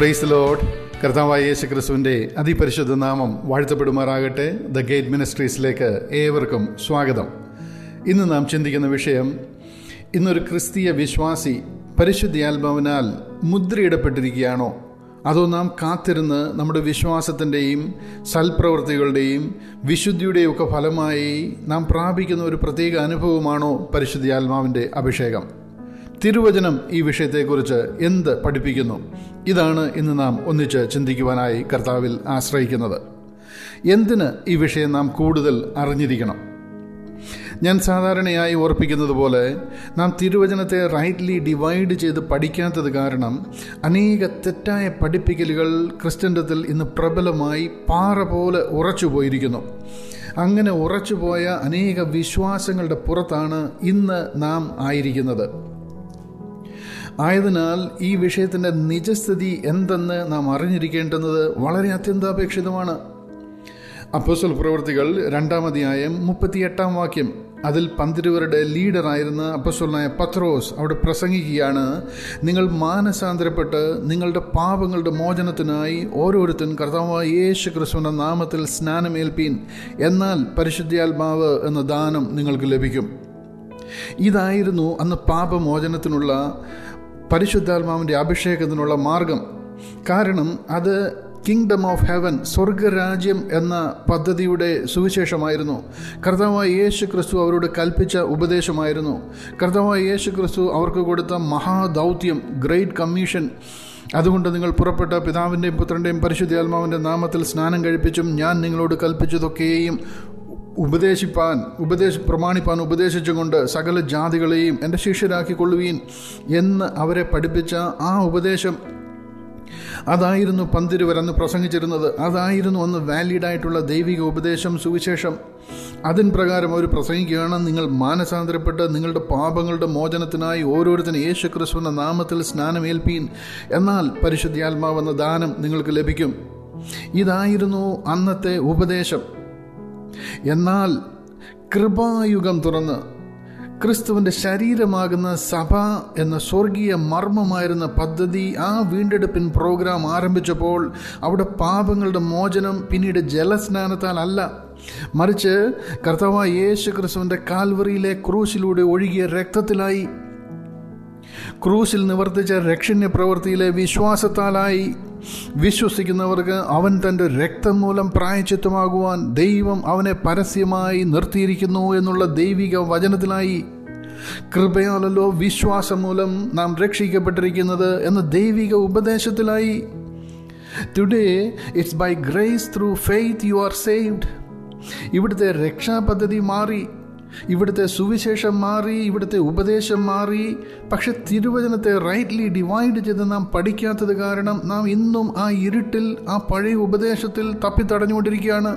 Price load കർത്താവായ യേശു ക്രിസ്തുവിൻ്റെ അതിപരിശുദ്ധ നാമം വാഴ്ത്തപ്പെടുമാറാകട്ടെ ദ ഗേറ്റ് മിനിസ്ട്രീസിലേക്ക് ഏവർക്കും സ്വാഗതം ഇന്ന് നാം ചിന്തിക്കുന്ന വിഷയം ഇന്നൊരു ക്രിസ്തീയ വിശ്വാസി പരിശുദ്ധാത്മാവിനാൽ മുദ്രയിടപ്പെട്ടിരിക്കുകയാണോ അതോ നാം കാത്തിരുന്ന് നമ്മുടെ വിശ്വാസത്തിൻ്റെയും സൽപ്രവൃത്തികളുടെയും വിശുദ്ധിയുടെയും ഒക്കെ ഫലമായി നാം പ്രാപിക്കുന്ന ഒരു പ്രത്യേക അനുഭവമാണോ പരിശുദ്ധാത്മാവിൻ്റെ അഭിഷേകം തിരുവചനം ഈ വിഷയത്തെക്കുറിച്ച് എന്ത് പഠിപ്പിക്കുന്നു ഇതാണ് ഇന്ന് നാം ഒന്നിച്ച് ചിന്തിക്കുവാനായി കർത്താവിൽ ആശ്രയിക്കുന്നത് എന്തിന് ഈ വിഷയം നാം കൂടുതൽ അറിഞ്ഞിരിക്കണം ഞാൻ സാധാരണയായി ഓർപ്പിക്കുന്നത് പോലെ നാം തിരുവചനത്തെ റൈറ്റ്ലി ഡിവൈഡ് ചെയ്ത് പഠിക്കാത്തത് കാരണം അനേക തെറ്റായ പഠിപ്പിക്കലുകൾ ക്രിസ്ത്യൻഡത്തിൽ ഇന്ന് പ്രബലമായി പാറ പോലെ ഉറച്ചുപോയിരിക്കുന്നു അങ്ങനെ ഉറച്ചുപോയ അനേക വിശ്വാസങ്ങളുടെ പുറത്താണ് ഇന്ന് നാം ആയിരിക്കുന്നത് ആയതിനാൽ ഈ വിഷയത്തിൻ്റെ നിജസ്ഥിതി എന്തെന്ന് നാം അറിഞ്ഞിരിക്കേണ്ടുന്നത് വളരെ അത്യന്താപേക്ഷിതമാണ് അപ്പോസൽ പ്രവൃത്തികൾ രണ്ടാമധ്യായം മുപ്പത്തിയെട്ടാം വാക്യം അതിൽ പന്തിരുവരുടെ ലീഡറായിരുന്ന അപ്പസ്വലനായ പത്രോസ് അവിടെ പ്രസംഗിക്കുകയാണ് നിങ്ങൾ മാനസാന്തരപ്പെട്ട് നിങ്ങളുടെ പാപങ്ങളുടെ മോചനത്തിനായി ഓരോരുത്തൻ കർത്താവായ യേശു ക്രിസ്തുവിൻ്റെ നാമത്തിൽ സ്നാനമേൽപ്പീൻ എന്നാൽ പരിശുദ്ധാത്മാവ് എന്ന ദാനം നിങ്ങൾക്ക് ലഭിക്കും ഇതായിരുന്നു അന്ന് പാപമോചനത്തിനുള്ള പരിശുദ്ധാത്മാവിൻ്റെ അഭിഷേകത്തിനുള്ള മാർഗം കാരണം അത് കിങ്ഡം ഓഫ് ഹെവൻ സ്വർഗരാജ്യം എന്ന പദ്ധതിയുടെ സുവിശേഷമായിരുന്നു കർത്താവായ യേശു ക്രിസ്തു അവരോട് കൽപ്പിച്ച ഉപദേശമായിരുന്നു കർത്താവായ യേശു ക്രിസ്തു അവർക്ക് കൊടുത്ത മഹാദൗത്യം ഗ്രേറ്റ് കമ്മീഷൻ അതുകൊണ്ട് നിങ്ങൾ പുറപ്പെട്ട പിതാവിൻ്റെയും പുത്രൻ്റെയും പരിശുദ്ധാത്മാവിൻ്റെ നാമത്തിൽ സ്നാനം കഴിപ്പിച്ചും ഞാൻ നിങ്ങളോട് കൽപ്പിച്ചതൊക്കെയും ഉപദേശിപ്പാൻ ഉപദേശ പ്രമാണിപ്പാൻ ഉപദേശിച്ചുകൊണ്ട് സകല ജാതികളെയും എൻ്റെ ശിഷ്യരാക്കിക്കൊള്ളുവീൻ എന്ന് അവരെ പഠിപ്പിച്ച ആ ഉപദേശം അതായിരുന്നു പന്തിരുവരെന്ന് പ്രസംഗിച്ചിരുന്നത് അതായിരുന്നു അന്ന് വാലിഡ് ആയിട്ടുള്ള ദൈവിക ഉപദേശം സുവിശേഷം അതിൻ പ്രകാരം അവർ പ്രസംഗിക്കുകയാണ് നിങ്ങൾ മാനസാന്തരപ്പെട്ട് നിങ്ങളുടെ പാപങ്ങളുടെ മോചനത്തിനായി ഓരോരുത്തരും യേശു ക്രിസ്തുവിൻ്റെ നാമത്തിൽ സ്നാനമേൽപ്പീൻ എന്നാൽ പരിശുദ്ധാത്മാവെന്ന ദാനം നിങ്ങൾക്ക് ലഭിക്കും ഇതായിരുന്നു അന്നത്തെ ഉപദേശം എന്നാൽ കൃപായുഗം തുറന്ന് ക്രിസ്തുവിൻ്റെ ശരീരമാകുന്ന സഭ എന്ന സ്വർഗീയ മർമ്മമായിരുന്ന പദ്ധതി ആ വീണ്ടെടുപ്പിൻ പ്രോഗ്രാം ആരംഭിച്ചപ്പോൾ അവിടെ പാപങ്ങളുടെ മോചനം പിന്നീട് ജലസ്നാനത്താൽ അല്ല മറിച്ച് കർത്താവ് യേശു ക്രിസ്തുവിൻ്റെ കാൽവറിയിലെ ക്രൂശിലൂടെ ഒഴുകിയ രക്തത്തിലായി ക്രൂശിൽ നിവർത്തിച്ച രക്ഷണ്യ പ്രവൃത്തിയിലെ വിശ്വാസത്താലായി വിശ്വസിക്കുന്നവർക്ക് അവൻ തൻ്റെ രക്തം മൂലം പ്രായച്ചിത്തമാകുവാൻ ദൈവം അവനെ പരസ്യമായി നിർത്തിയിരിക്കുന്നു എന്നുള്ള ദൈവിക വചനത്തിലായി കൃപയാലല്ലോ വിശ്വാസം മൂലം നാം രക്ഷിക്കപ്പെട്ടിരിക്കുന്നത് എന്ന ദൈവിക ഉപദേശത്തിലായി today it's by grace through faith you are saved ഇവിടുത്തെ രക്ഷാപദ്ധതി മാറി ഇവിടുത്തെ സുവിശേഷം മാറി ഇവിടുത്തെ ഉപദേശം മാറി പക്ഷെ തിരുവചനത്തെ റൈറ്റ്ലി ഡിവൈഡ് ചെയ്ത് നാം പഠിക്കാത്തത് കാരണം നാം ഇന്നും ആ ഇരുട്ടിൽ ആ പഴയ ഉപദേശത്തിൽ തപ്പിത്തടഞ്ഞുകൊണ്ടിരിക്കുകയാണ്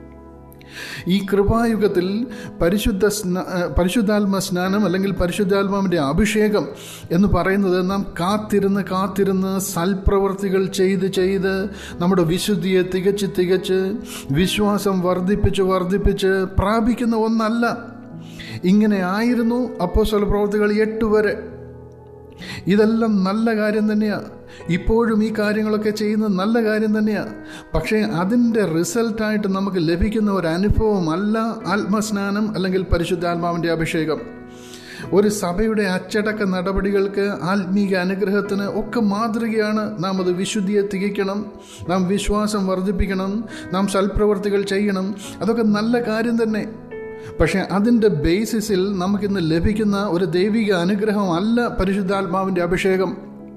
ഈ കൃപായുഗത്തിൽ പരിശുദ്ധ സ്നാ പരിശുദ്ധാത്മ സ്നാനം അല്ലെങ്കിൽ പരിശുദ്ധാത്മാവിൻ്റെ അഭിഷേകം എന്ന് പറയുന്നത് നാം കാത്തിരുന്ന് കാത്തിരുന്ന് സൽപ്രവർത്തികൾ ചെയ്ത് ചെയ്ത് നമ്മുടെ വിശുദ്ധിയെ തികച്ച് തികച്ച് വിശ്വാസം വർദ്ധിപ്പിച്ച് വർദ്ധിപ്പിച്ച് പ്രാപിക്കുന്ന ഒന്നല്ല ഇങ്ങനെ ആയിരുന്നു അപ്പോൾ പ്രവർത്തികൾ എട്ട് വരെ ഇതെല്ലാം നല്ല കാര്യം തന്നെയാണ് ഇപ്പോഴും ഈ കാര്യങ്ങളൊക്കെ ചെയ്യുന്നത് നല്ല കാര്യം തന്നെയാണ് പക്ഷേ അതിൻ്റെ റിസൾട്ടായിട്ട് നമുക്ക് ലഭിക്കുന്ന ഒരു അനുഭവമല്ല ആത്മസ്നാനം അല്ലെങ്കിൽ പരിശുദ്ധാത്മാവിൻ്റെ അഭിഷേകം ഒരു സഭയുടെ അച്ചടക്ക നടപടികൾക്ക് ആത്മീക അനുഗ്രഹത്തിന് ഒക്കെ മാതൃകയാണ് നാം അത് വിശുദ്ധിയെ തികയ്ക്കണം നാം വിശ്വാസം വർദ്ധിപ്പിക്കണം നാം സൽപ്രവർത്തികൾ ചെയ്യണം അതൊക്കെ നല്ല കാര്യം തന്നെ പക്ഷേ അതിൻ്റെ ബേസിസിൽ നമുക്കിന്ന് ലഭിക്കുന്ന ഒരു ദൈവിക അനുഗ്രഹം അല്ല പരിശുദ്ധാത്മാവിൻ്റെ അഭിഷേകം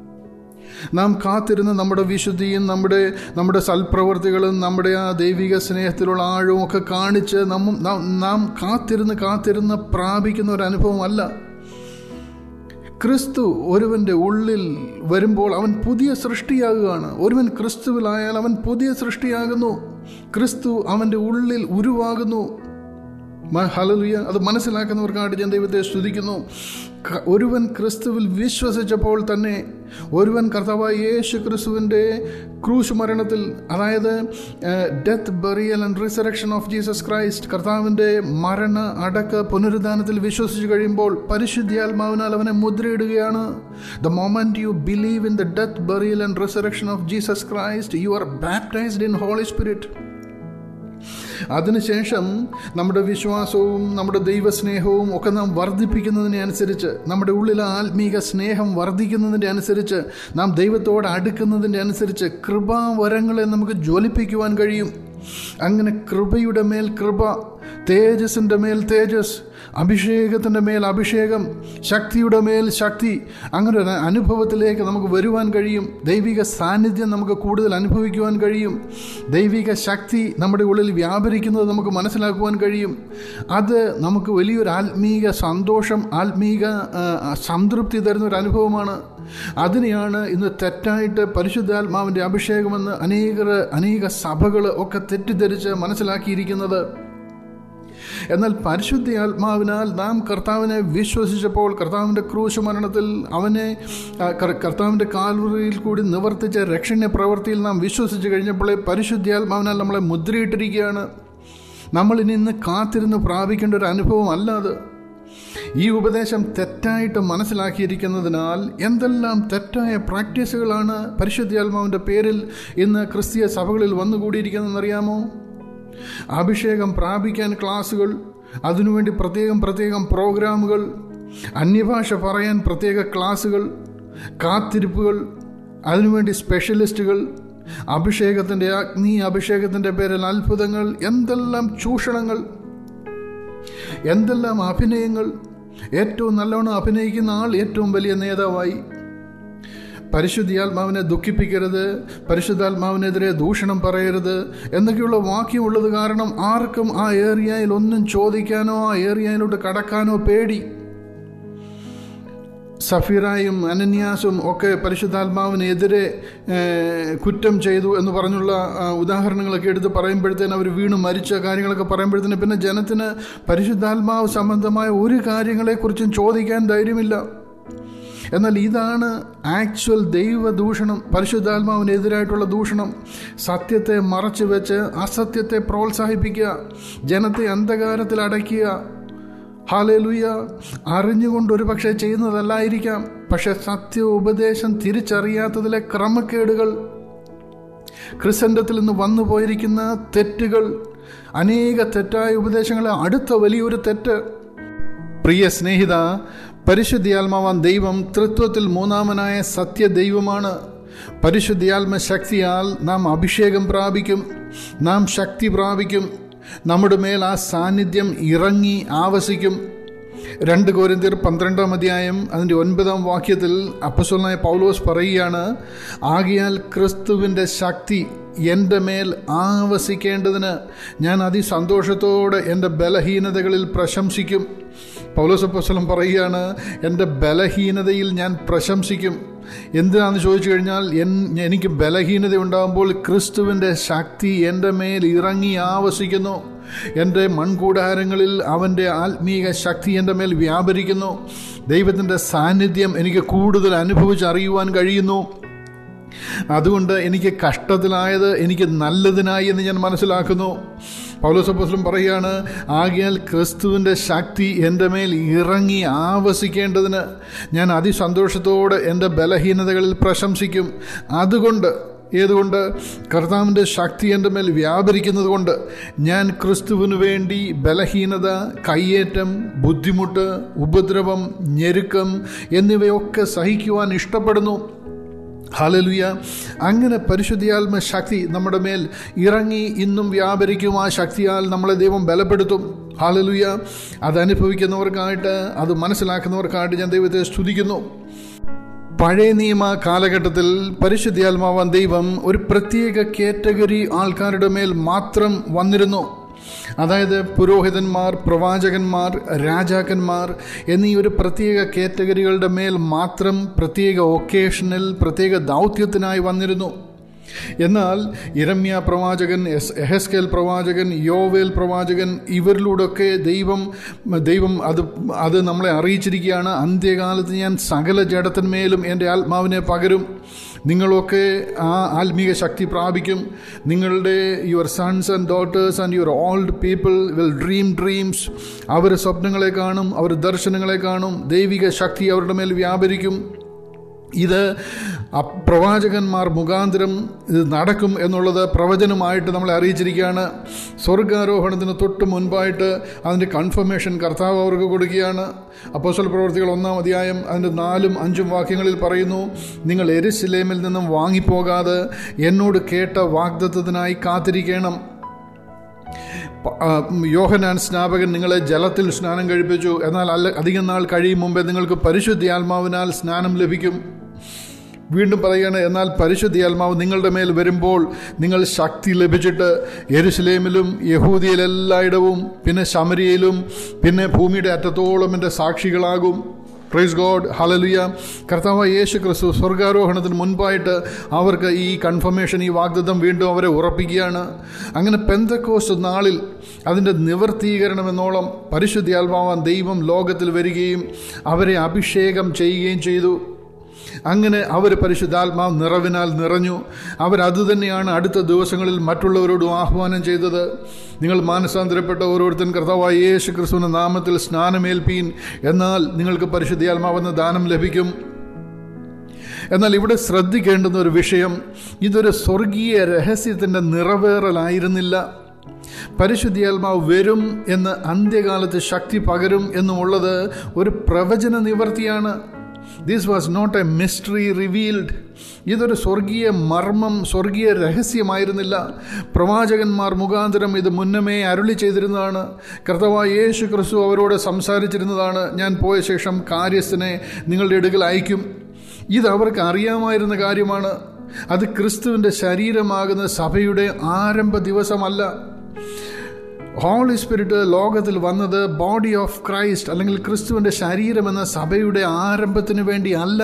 നാം കാത്തിരുന്ന് നമ്മുടെ വിശുദ്ധിയും നമ്മുടെ നമ്മുടെ സൽപ്രവർത്തികളും നമ്മുടെ ആ ദൈവിക സ്നേഹത്തിലുള്ള ആഴവും ഒക്കെ കാണിച്ച് നമ്മ നാം കാത്തിരുന്ന് കാത്തിരുന്ന് പ്രാപിക്കുന്ന ഒരു അനുഭവമല്ല ക്രിസ്തു ഒരുവൻ്റെ ഉള്ളിൽ വരുമ്പോൾ അവൻ പുതിയ സൃഷ്ടിയാകുകയാണ് ഒരുവൻ ക്രിസ്തുവിലായാൽ അവൻ പുതിയ സൃഷ്ടിയാകുന്നു ക്രിസ്തു അവൻ്റെ ഉള്ളിൽ ഉരുവാകുന്നു ഹലലുയ അത് മനസ്സിലാക്കുന്നവർക്കായിട്ട് ഞാൻ ദൈവത്തെ സ്തുതിക്കുന്നു ഒരുവൻ ക്രിസ്തുവിൽ വിശ്വസിച്ചപ്പോൾ തന്നെ ഒരുവൻ കർത്താവായ യേശു ക്രിസ്തുവിൻ്റെ ക്രൂശ് മരണത്തിൽ അതായത് death burial and resurrection of Jesus Christ കർത്താവിൻ്റെ മരണ അടക്ക പുനരുദ്ധാനത്തിൽ വിശ്വസിച്ച് കഴിയുമ്പോൾ പരിശുദ്ധാത്മാവിനാൽ അവനെ മുദ്രയിടുകയാണ് the moment you believe in the death burial and resurrection of Jesus Christ you are baptised in Holy Spirit അതിനുശേഷം നമ്മുടെ വിശ്വാസവും നമ്മുടെ ദൈവസ്നേഹവും ഒക്കെ നാം വർദ്ധിപ്പിക്കുന്നതിനെ അനുസരിച്ച് നമ്മുടെ ഉള്ളിലെ ആത്മീക സ്നേഹം വർദ്ധിക്കുന്നതിൻ്റെ അനുസരിച്ച് നാം ദൈവത്തോട് അടുക്കുന്നതിൻ്റെ അനുസരിച്ച് കൃപാവരങ്ങളെ നമുക്ക് ജ്വലിപ്പിക്കുവാൻ കഴിയും അങ്ങനെ കൃപയുടെ മേൽ കൃപ തേജസ്സിൻ്റെ മേൽ തേജസ് അഭിഷേകത്തിൻ്റെ മേൽ അഭിഷേകം ശക്തിയുടെ മേൽ ശക്തി അങ്ങനെ ഒരു അനുഭവത്തിലേക്ക് നമുക്ക് വരുവാൻ കഴിയും ദൈവിക സാന്നിധ്യം നമുക്ക് കൂടുതൽ അനുഭവിക്കുവാൻ കഴിയും ദൈവിക ശക്തി നമ്മുടെ ഉള്ളിൽ വ്യാപരിക്കുന്നത് നമുക്ക് മനസ്സിലാക്കുവാൻ കഴിയും അത് നമുക്ക് വലിയൊരു ആത്മീക സന്തോഷം ആത്മീക ആ, സംതൃപ്തി തരുന്ന ഒരു അനുഭവമാണ് അതിനെയാണ് ഇന്ന് തെറ്റായിട്ട് പരിശുദ്ധാത്മാവിൻ്റെ അഭിഷേകമെന്ന് അനേകർ അനേക സഭകൾ ഒക്കെ തെറ്റിദ്ധരിച്ച് മനസ്സിലാക്കിയിരിക്കുന്നത് എന്നാൽ പരിശുദ്ധ ആത്മാവിനാൽ നാം കർത്താവിനെ വിശ്വസിച്ചപ്പോൾ കർത്താവിൻ്റെ ക്രൂശ് മരണത്തിൽ അവനെ ആ, കർ- കർത്താവിൻ്റെ കാൽവറിയിൽ കൂടി നിവർത്തിച്ച രക്ഷണ്യ പ്രവൃത്തിയിൽ നാം വിശ്വസിച്ച് കഴിഞ്ഞപ്പോഴേ പരിശുദ്ധ ആത്മാവിനാൽ നമ്മളെ മുദ്രയിട്ടിരിക്കുകയാണ് നമ്മൾ ഇനി ഇന്ന് കാത്തിരുന്ന് പ്രാപിക്കേണ്ട ഒരു അനുഭവം അല്ല അത് ഈ ഉപദേശം തെറ്റായിട്ട് മനസ്സിലാക്കിയിരിക്കുന്നതിനാൽ എന്തെല്ലാം തെറ്റായ പ്രാക്ടീസുകളാണ് പരിശുദ്ധാത്മാവിൻ്റെ പേരിൽ ഇന്ന് ക്രിസ്തീയ സഭകളിൽ വന്നുകൂടിയിരിക്കുന്നതെന്നറിയാമോ അഭിഷേകം പ്രാപിക്കാൻ ക്ലാസ്സുകൾ അതിനുവേണ്ടി പ്രത്യേകം പ്രത്യേകം പ്രോഗ്രാമുകൾ അന്യഭാഷ പറയാൻ പ്രത്യേക ക്ലാസ്സുകൾ കാത്തിരിപ്പുകൾ അതിനുവേണ്ടി സ്പെഷ്യലിസ്റ്റുകൾ അഭിഷേകത്തിൻ്റെ അഗ്നി അഭിഷേകത്തിൻ്റെ പേരിൽ അത്ഭുതങ്ങൾ എന്തെല്ലാം ചൂഷണങ്ങൾ എന്തെല്ലാം അഭിനയങ്ങൾ ഏറ്റവും നല്ലവണ്ണം അഭിനയിക്കുന്ന ആൾ ഏറ്റവും വലിയ നേതാവായി പരിശുദ്ധാത്മാവിനെ ദുഃഖിപ്പിക്കരുത് പരിശുദ്ധാത്മാവിനെതിരെ ദൂഷണം പറയരുത് എന്നൊക്കെയുള്ള വാക്യമുള്ളത് കാരണം ആർക്കും ആ ഏരിയയിൽ ഒന്നും ചോദിക്കാനോ ആ ഏരിയയിലോട്ട് കടക്കാനോ പേടി സഫീറായും അനന്യാസും ഒക്കെ പരിശുദ്ധാത്മാവിനെതിരെ ഏഹ്, കുറ്റം ചെയ്തു എന്ന് പറഞ്ഞുള്ള ആ, ഉദാഹരണങ്ങളൊക്കെ എടുത്ത് പറയുമ്പോഴത്തേന് അവർ വീണ് മരിച്ച കാര്യങ്ങളൊക്കെ പറയുമ്പോഴത്തേന് പിന്നെ ജനത്തിന് പരിശുദ്ധാത്മാവ് സംബന്ധമായ ഒരു കാര്യങ്ങളെക്കുറിച്ചും ചോദിക്കാൻ ധൈര്യമില്ല എന്നാൽ ഇതാണ് ആക്ച്വൽ ദൈവദൂഷണം പരിശുദ്ധാത്മാവിനെതിരായിട്ടുള്ള ദൂഷണം സത്യത്തെ മറച്ചു വെച്ച് അസത്യത്തെ പ്രോത്സാഹിപ്പിക്കുക ജനത്തെ അന്ധകാരത്തിൽ അടയ്ക്കുക ഹാലേലുയ അറിഞ്ഞുകൊണ്ട് ഒരു പക്ഷേ ചെയ്യുന്നതല്ലായിരിക്കാം പക്ഷെ സത്യ ഉപദേശം തിരിച്ചറിയാത്തതിലെ ക്രമക്കേടുകൾ ക്രിസൻഡത്തിൽ നിന്ന് വന്നു പോയിരിക്കുന്ന തെറ്റുകൾ അനേക തെറ്റായ ഉപദേശങ്ങളെ അടുത്ത വലിയൊരു തെറ്റ് പ്രിയ സ്നേഹിത പരിശുദ്ധിയാത്മാവാൻ ദൈവം തൃത്വത്തിൽ മൂന്നാമനായ സത്യ ദൈവമാണ് പരിശുദ്ധിയാത്മ ശക്തിയാൽ നാം അഭിഷേകം പ്രാപിക്കും നാം ശക്തി പ്രാപിക്കും നമ്മുടെ മേൽ ആ സാന്നിധ്യം ഇറങ്ങി ആവസിക്കും രണ്ട് കോരിന്തിയർ പന്ത്രണ്ടാം അധ്യായം അതിൻ്റെ ഒൻപതാം വാക്യത്തിൽ അപ്പസ്വലനായ പൗലോസ് പറയുകയാണ് ആകിയാൽ ക്രിസ്തുവിൻ്റെ ശക്തി എൻ്റെ മേൽ ആവസിക്കേണ്ടതിന് ഞാൻ അതിസന്തോഷത്തോടെ എൻ്റെ ബലഹീനതകളിൽ പ്രശംസിക്കും പൗലോസ് അപ്പസ്വലം പറയുകയാണ് എൻ്റെ ബലഹീനതയിൽ ഞാൻ പ്രശംസിക്കും എന്തിനാണെന്ന് ചോദിച്ചു കഴിഞ്ഞാൽ എൻ എനിക്ക് ബലഹീനത ഉണ്ടാകുമ്പോൾ ക്രിസ്തുവിൻ്റെ ശക്തി എൻ്റെ മേൽ ഇറങ്ങി ആവസിക്കുന്നു എൻ്റെ മൺകൂടാരങ്ങളിൽ അവൻ്റെ ആത്മീക ശക്തി എൻ്റെ മേൽ വ്യാപരിക്കുന്നു ദൈവത്തിൻ്റെ സാന്നിധ്യം എനിക്ക് കൂടുതൽ അനുഭവിച്ചറിയുവാൻ കഴിയുന്നു അതുകൊണ്ട് എനിക്ക് കഷ്ടത്തിലായത് എനിക്ക് നല്ലതിനായി എന്ന് ഞാൻ മനസ്സിലാക്കുന്നു പൗലോസപ്പോസ്ലം പറയുകയാണ് ആകിയാൽ ക്രിസ്തുവിൻ്റെ ശക്തി എൻ്റെ മേൽ ഇറങ്ങി ആവസിക്കേണ്ടതിന് ഞാൻ അതിസന്തോഷത്തോടെ എൻ്റെ ബലഹീനതകളിൽ പ്രശംസിക്കും അതുകൊണ്ട് ഏതുകൊണ്ട് കർത്താവിൻ്റെ ശക്തി എൻ്റെ മേൽ വ്യാപരിക്കുന്നത് കൊണ്ട് ഞാൻ ക്രിസ്തുവിന് വേണ്ടി ബലഹീനത കയ്യേറ്റം ബുദ്ധിമുട്ട് ഉപദ്രവം ഞെരുക്കം എന്നിവയൊക്കെ സഹിക്കുവാൻ ഇഷ്ടപ്പെടുന്നു ഹാലലുയ അങ്ങനെ പരിശുദ്ധിയാത്മ ശക്തി നമ്മുടെ മേൽ ഇറങ്ങി ഇന്നും വ്യാപരിക്കും ആ ശക്തിയാൽ നമ്മളെ ദൈവം ബലപ്പെടുത്തും ഹാലലുയ അതനുഭവിക്കുന്നവർക്കായിട്ട് അത് മനസ്സിലാക്കുന്നവർക്കായിട്ട് ഞാൻ ദൈവത്തെ സ്തുതിക്കുന്നു പഴയ നിയമ കാലഘട്ടത്തിൽ പരിശുദ്ധിയാത്മാവാൻ ദൈവം ഒരു പ്രത്യേക കാറ്റഗറി ആൾക്കാരുടെ മേൽ മാത്രം വന്നിരുന്നു അതായത് പുരോഹിതന്മാർ പ്രവാചകന്മാർ രാജാക്കന്മാർ എന്നീ ഒരു പ്രത്യേക കാറ്റഗറികളുടെ മേൽ മാത്രം പ്രത്യേക ഒക്കേഷനിൽ പ്രത്യേക ദൗത്യത്തിനായി വന്നിരുന്നു എന്നാൽ ഇരമ്യ പ്രവാചകൻ എസ് എഹസ്കേൽ പ്രവാചകൻ യോവേൽ പ്രവാചകൻ ഇവരിലൂടെയൊക്കെ ദൈവം ദൈവം അത് അത് നമ്മളെ അറിയിച്ചിരിക്കുകയാണ് അന്ത്യകാലത്ത് ഞാൻ സകല ജഡത്തിന്മേലും എൻ്റെ ആത്മാവിനെ പകരും നിങ്ങളൊക്കെ ആ ആത്മീക ശക്തി പ്രാപിക്കും നിങ്ങളുടെ your sons and daughters and your old people will dream dreams അവർ സ്വപ്നങ്ങളെ കാണും അവർ ദർശനങ്ങളെ കാണും ദൈവിക ശക്തി അവരുടെ മേൽ വ്യാപരിക്കും ഇത് പ്രവാചകന്മാർ മുഖാന്തരം ഇത് നടക്കും എന്നുള്ളത് പ്രവചനമായിട്ട് നമ്മളെ അറിയിച്ചിരിക്കുകയാണ് സ്വർഗാരോഹണത്തിന് തൊട്ട് മുൻപായിട്ട് അതിൻ്റെ കൺഫർമേഷൻ കർത്താവ് അവർക്ക് കൊടുക്കുകയാണ് അപ്പോസ്റ്റൽ പ്രവർത്തികൾ ഒന്നാം അധ്യായം അതിൻ്റെ നാലും അഞ്ചും വാക്യങ്ങളിൽ പറയുന്നു നിങ്ങൾ എരുസലേമിൽ നിന്നും വാങ്ങിപ്പോകാതെ എന്നോട് കേട്ട വാഗ്ദത്വത്തിനായി കാത്തിരിക്കണം യോഹനാൻ സ്നാപകൻ നിങ്ങളെ ജലത്തിൽ സ്നാനം കഴിപ്പിച്ചു എന്നാൽ അല്ല അധികം നാൾ കഴിയും മുമ്പേ നിങ്ങൾക്ക് പരിശുദ്ധിയാത്മാവിനാൽ സ്നാനം ലഭിക്കും വീണ്ടും പറയുകയാണ് എന്നാൽ പരിശുദ്ധിയാത്മാവ് നിങ്ങളുടെ മേൽ വരുമ്പോൾ നിങ്ങൾ ശക്തി ലഭിച്ചിട്ട് യെരുസലേമിലും യഹൂദിയിലെല്ലായിടവും പിന്നെ ശമരിയയിലും പിന്നെ ഭൂമിയുടെ അറ്റത്തോളം എൻ്റെ സാക്ഷികളാകും പ്രൈസ് ഗോഡ് ഹലലിയ കർത്താവ് യേശു ക്രിസ്തു സ്വർഗാരോഹണത്തിന് മുൻപായിട്ട് അവർക്ക് ഈ കൺഫർമേഷൻ ഈ വാഗ്ദത്തം വീണ്ടും അവരെ ഉറപ്പിക്കുകയാണ് അങ്ങനെ പെന്തക്കോസ് നാളിൽ അതിൻ്റെ നിവർത്തീകരണം എന്നോളം പരിശുദ്ധിയാത്മാവാൻ ദൈവം ലോകത്തിൽ വരികയും അവരെ അഭിഷേകം ചെയ്യുകയും ചെയ്തു അങ്ങനെ അവർ പരിശുദ്ധാത്മാവ് നിറവിനാൽ നിറഞ്ഞു അവരത് തന്നെയാണ് അടുത്ത ദിവസങ്ങളിൽ മറ്റുള്ളവരോടും ആഹ്വാനം ചെയ്തത് നിങ്ങൾ മാനസാന്തരപ്പെട്ട ഓരോരുത്തരും കർത്താവായ യേശു ക്രിസ്തുവിൻ്റെ നാമത്തിൽ സ്നാനമേൽപ്പീൻ എന്നാൽ നിങ്ങൾക്ക് പരിശുദ്ധാത്മാവെന്ന ദാനം ലഭിക്കും എന്നാൽ ഇവിടെ ശ്രദ്ധിക്കേണ്ടുന്ന ഒരു വിഷയം ഇതൊരു സ്വർഗീയ രഹസ്യത്തിൻ്റെ നിറവേറലായിരുന്നില്ല പരിശുദ്ധിയാത്മാവ് വരും എന്ന് അന്ത്യകാലത്ത് ശക്തി പകരും എന്നുമുള്ളത് ഒരു പ്രവചന നിവർത്തിയാണ് this was not a mystery revealed ഇതൊരു സ്വർഗീയ മർമ്മം സ്വർഗീയ രഹസ്യമായിരുന്നില്ല പ്രവാചകന്മാർ മുഖാന്തരം ഇത് മുന്നമേ അരുളി ചെയ്തിരുന്നതാണ് കർത്തവായ യേശു ക്രിസ്തു അവരോട് സംസാരിച്ചിരുന്നതാണ് ഞാൻ പോയ ശേഷം കാര്യസ്ഥനെ നിങ്ങളുടെ ഇടുകൽ അയക്കും ഇത് അവർക്ക് അറിയാമായിരുന്ന കാര്യമാണ് അത് ക്രിസ്തുവിൻ്റെ ശരീരമാകുന്ന സഭയുടെ ആരംഭ ദിവസമല്ല ഹോളി സ്പിരിറ്റ് ലോകത്തിൽ വന്നത് ബോഡി ഓഫ് ക്രൈസ്റ്റ് അല്ലെങ്കിൽ ക്രിസ്തുവിൻ്റെ ശരീരം എന്ന സഭയുടെ ആരംഭത്തിന് വേണ്ടി അല്ല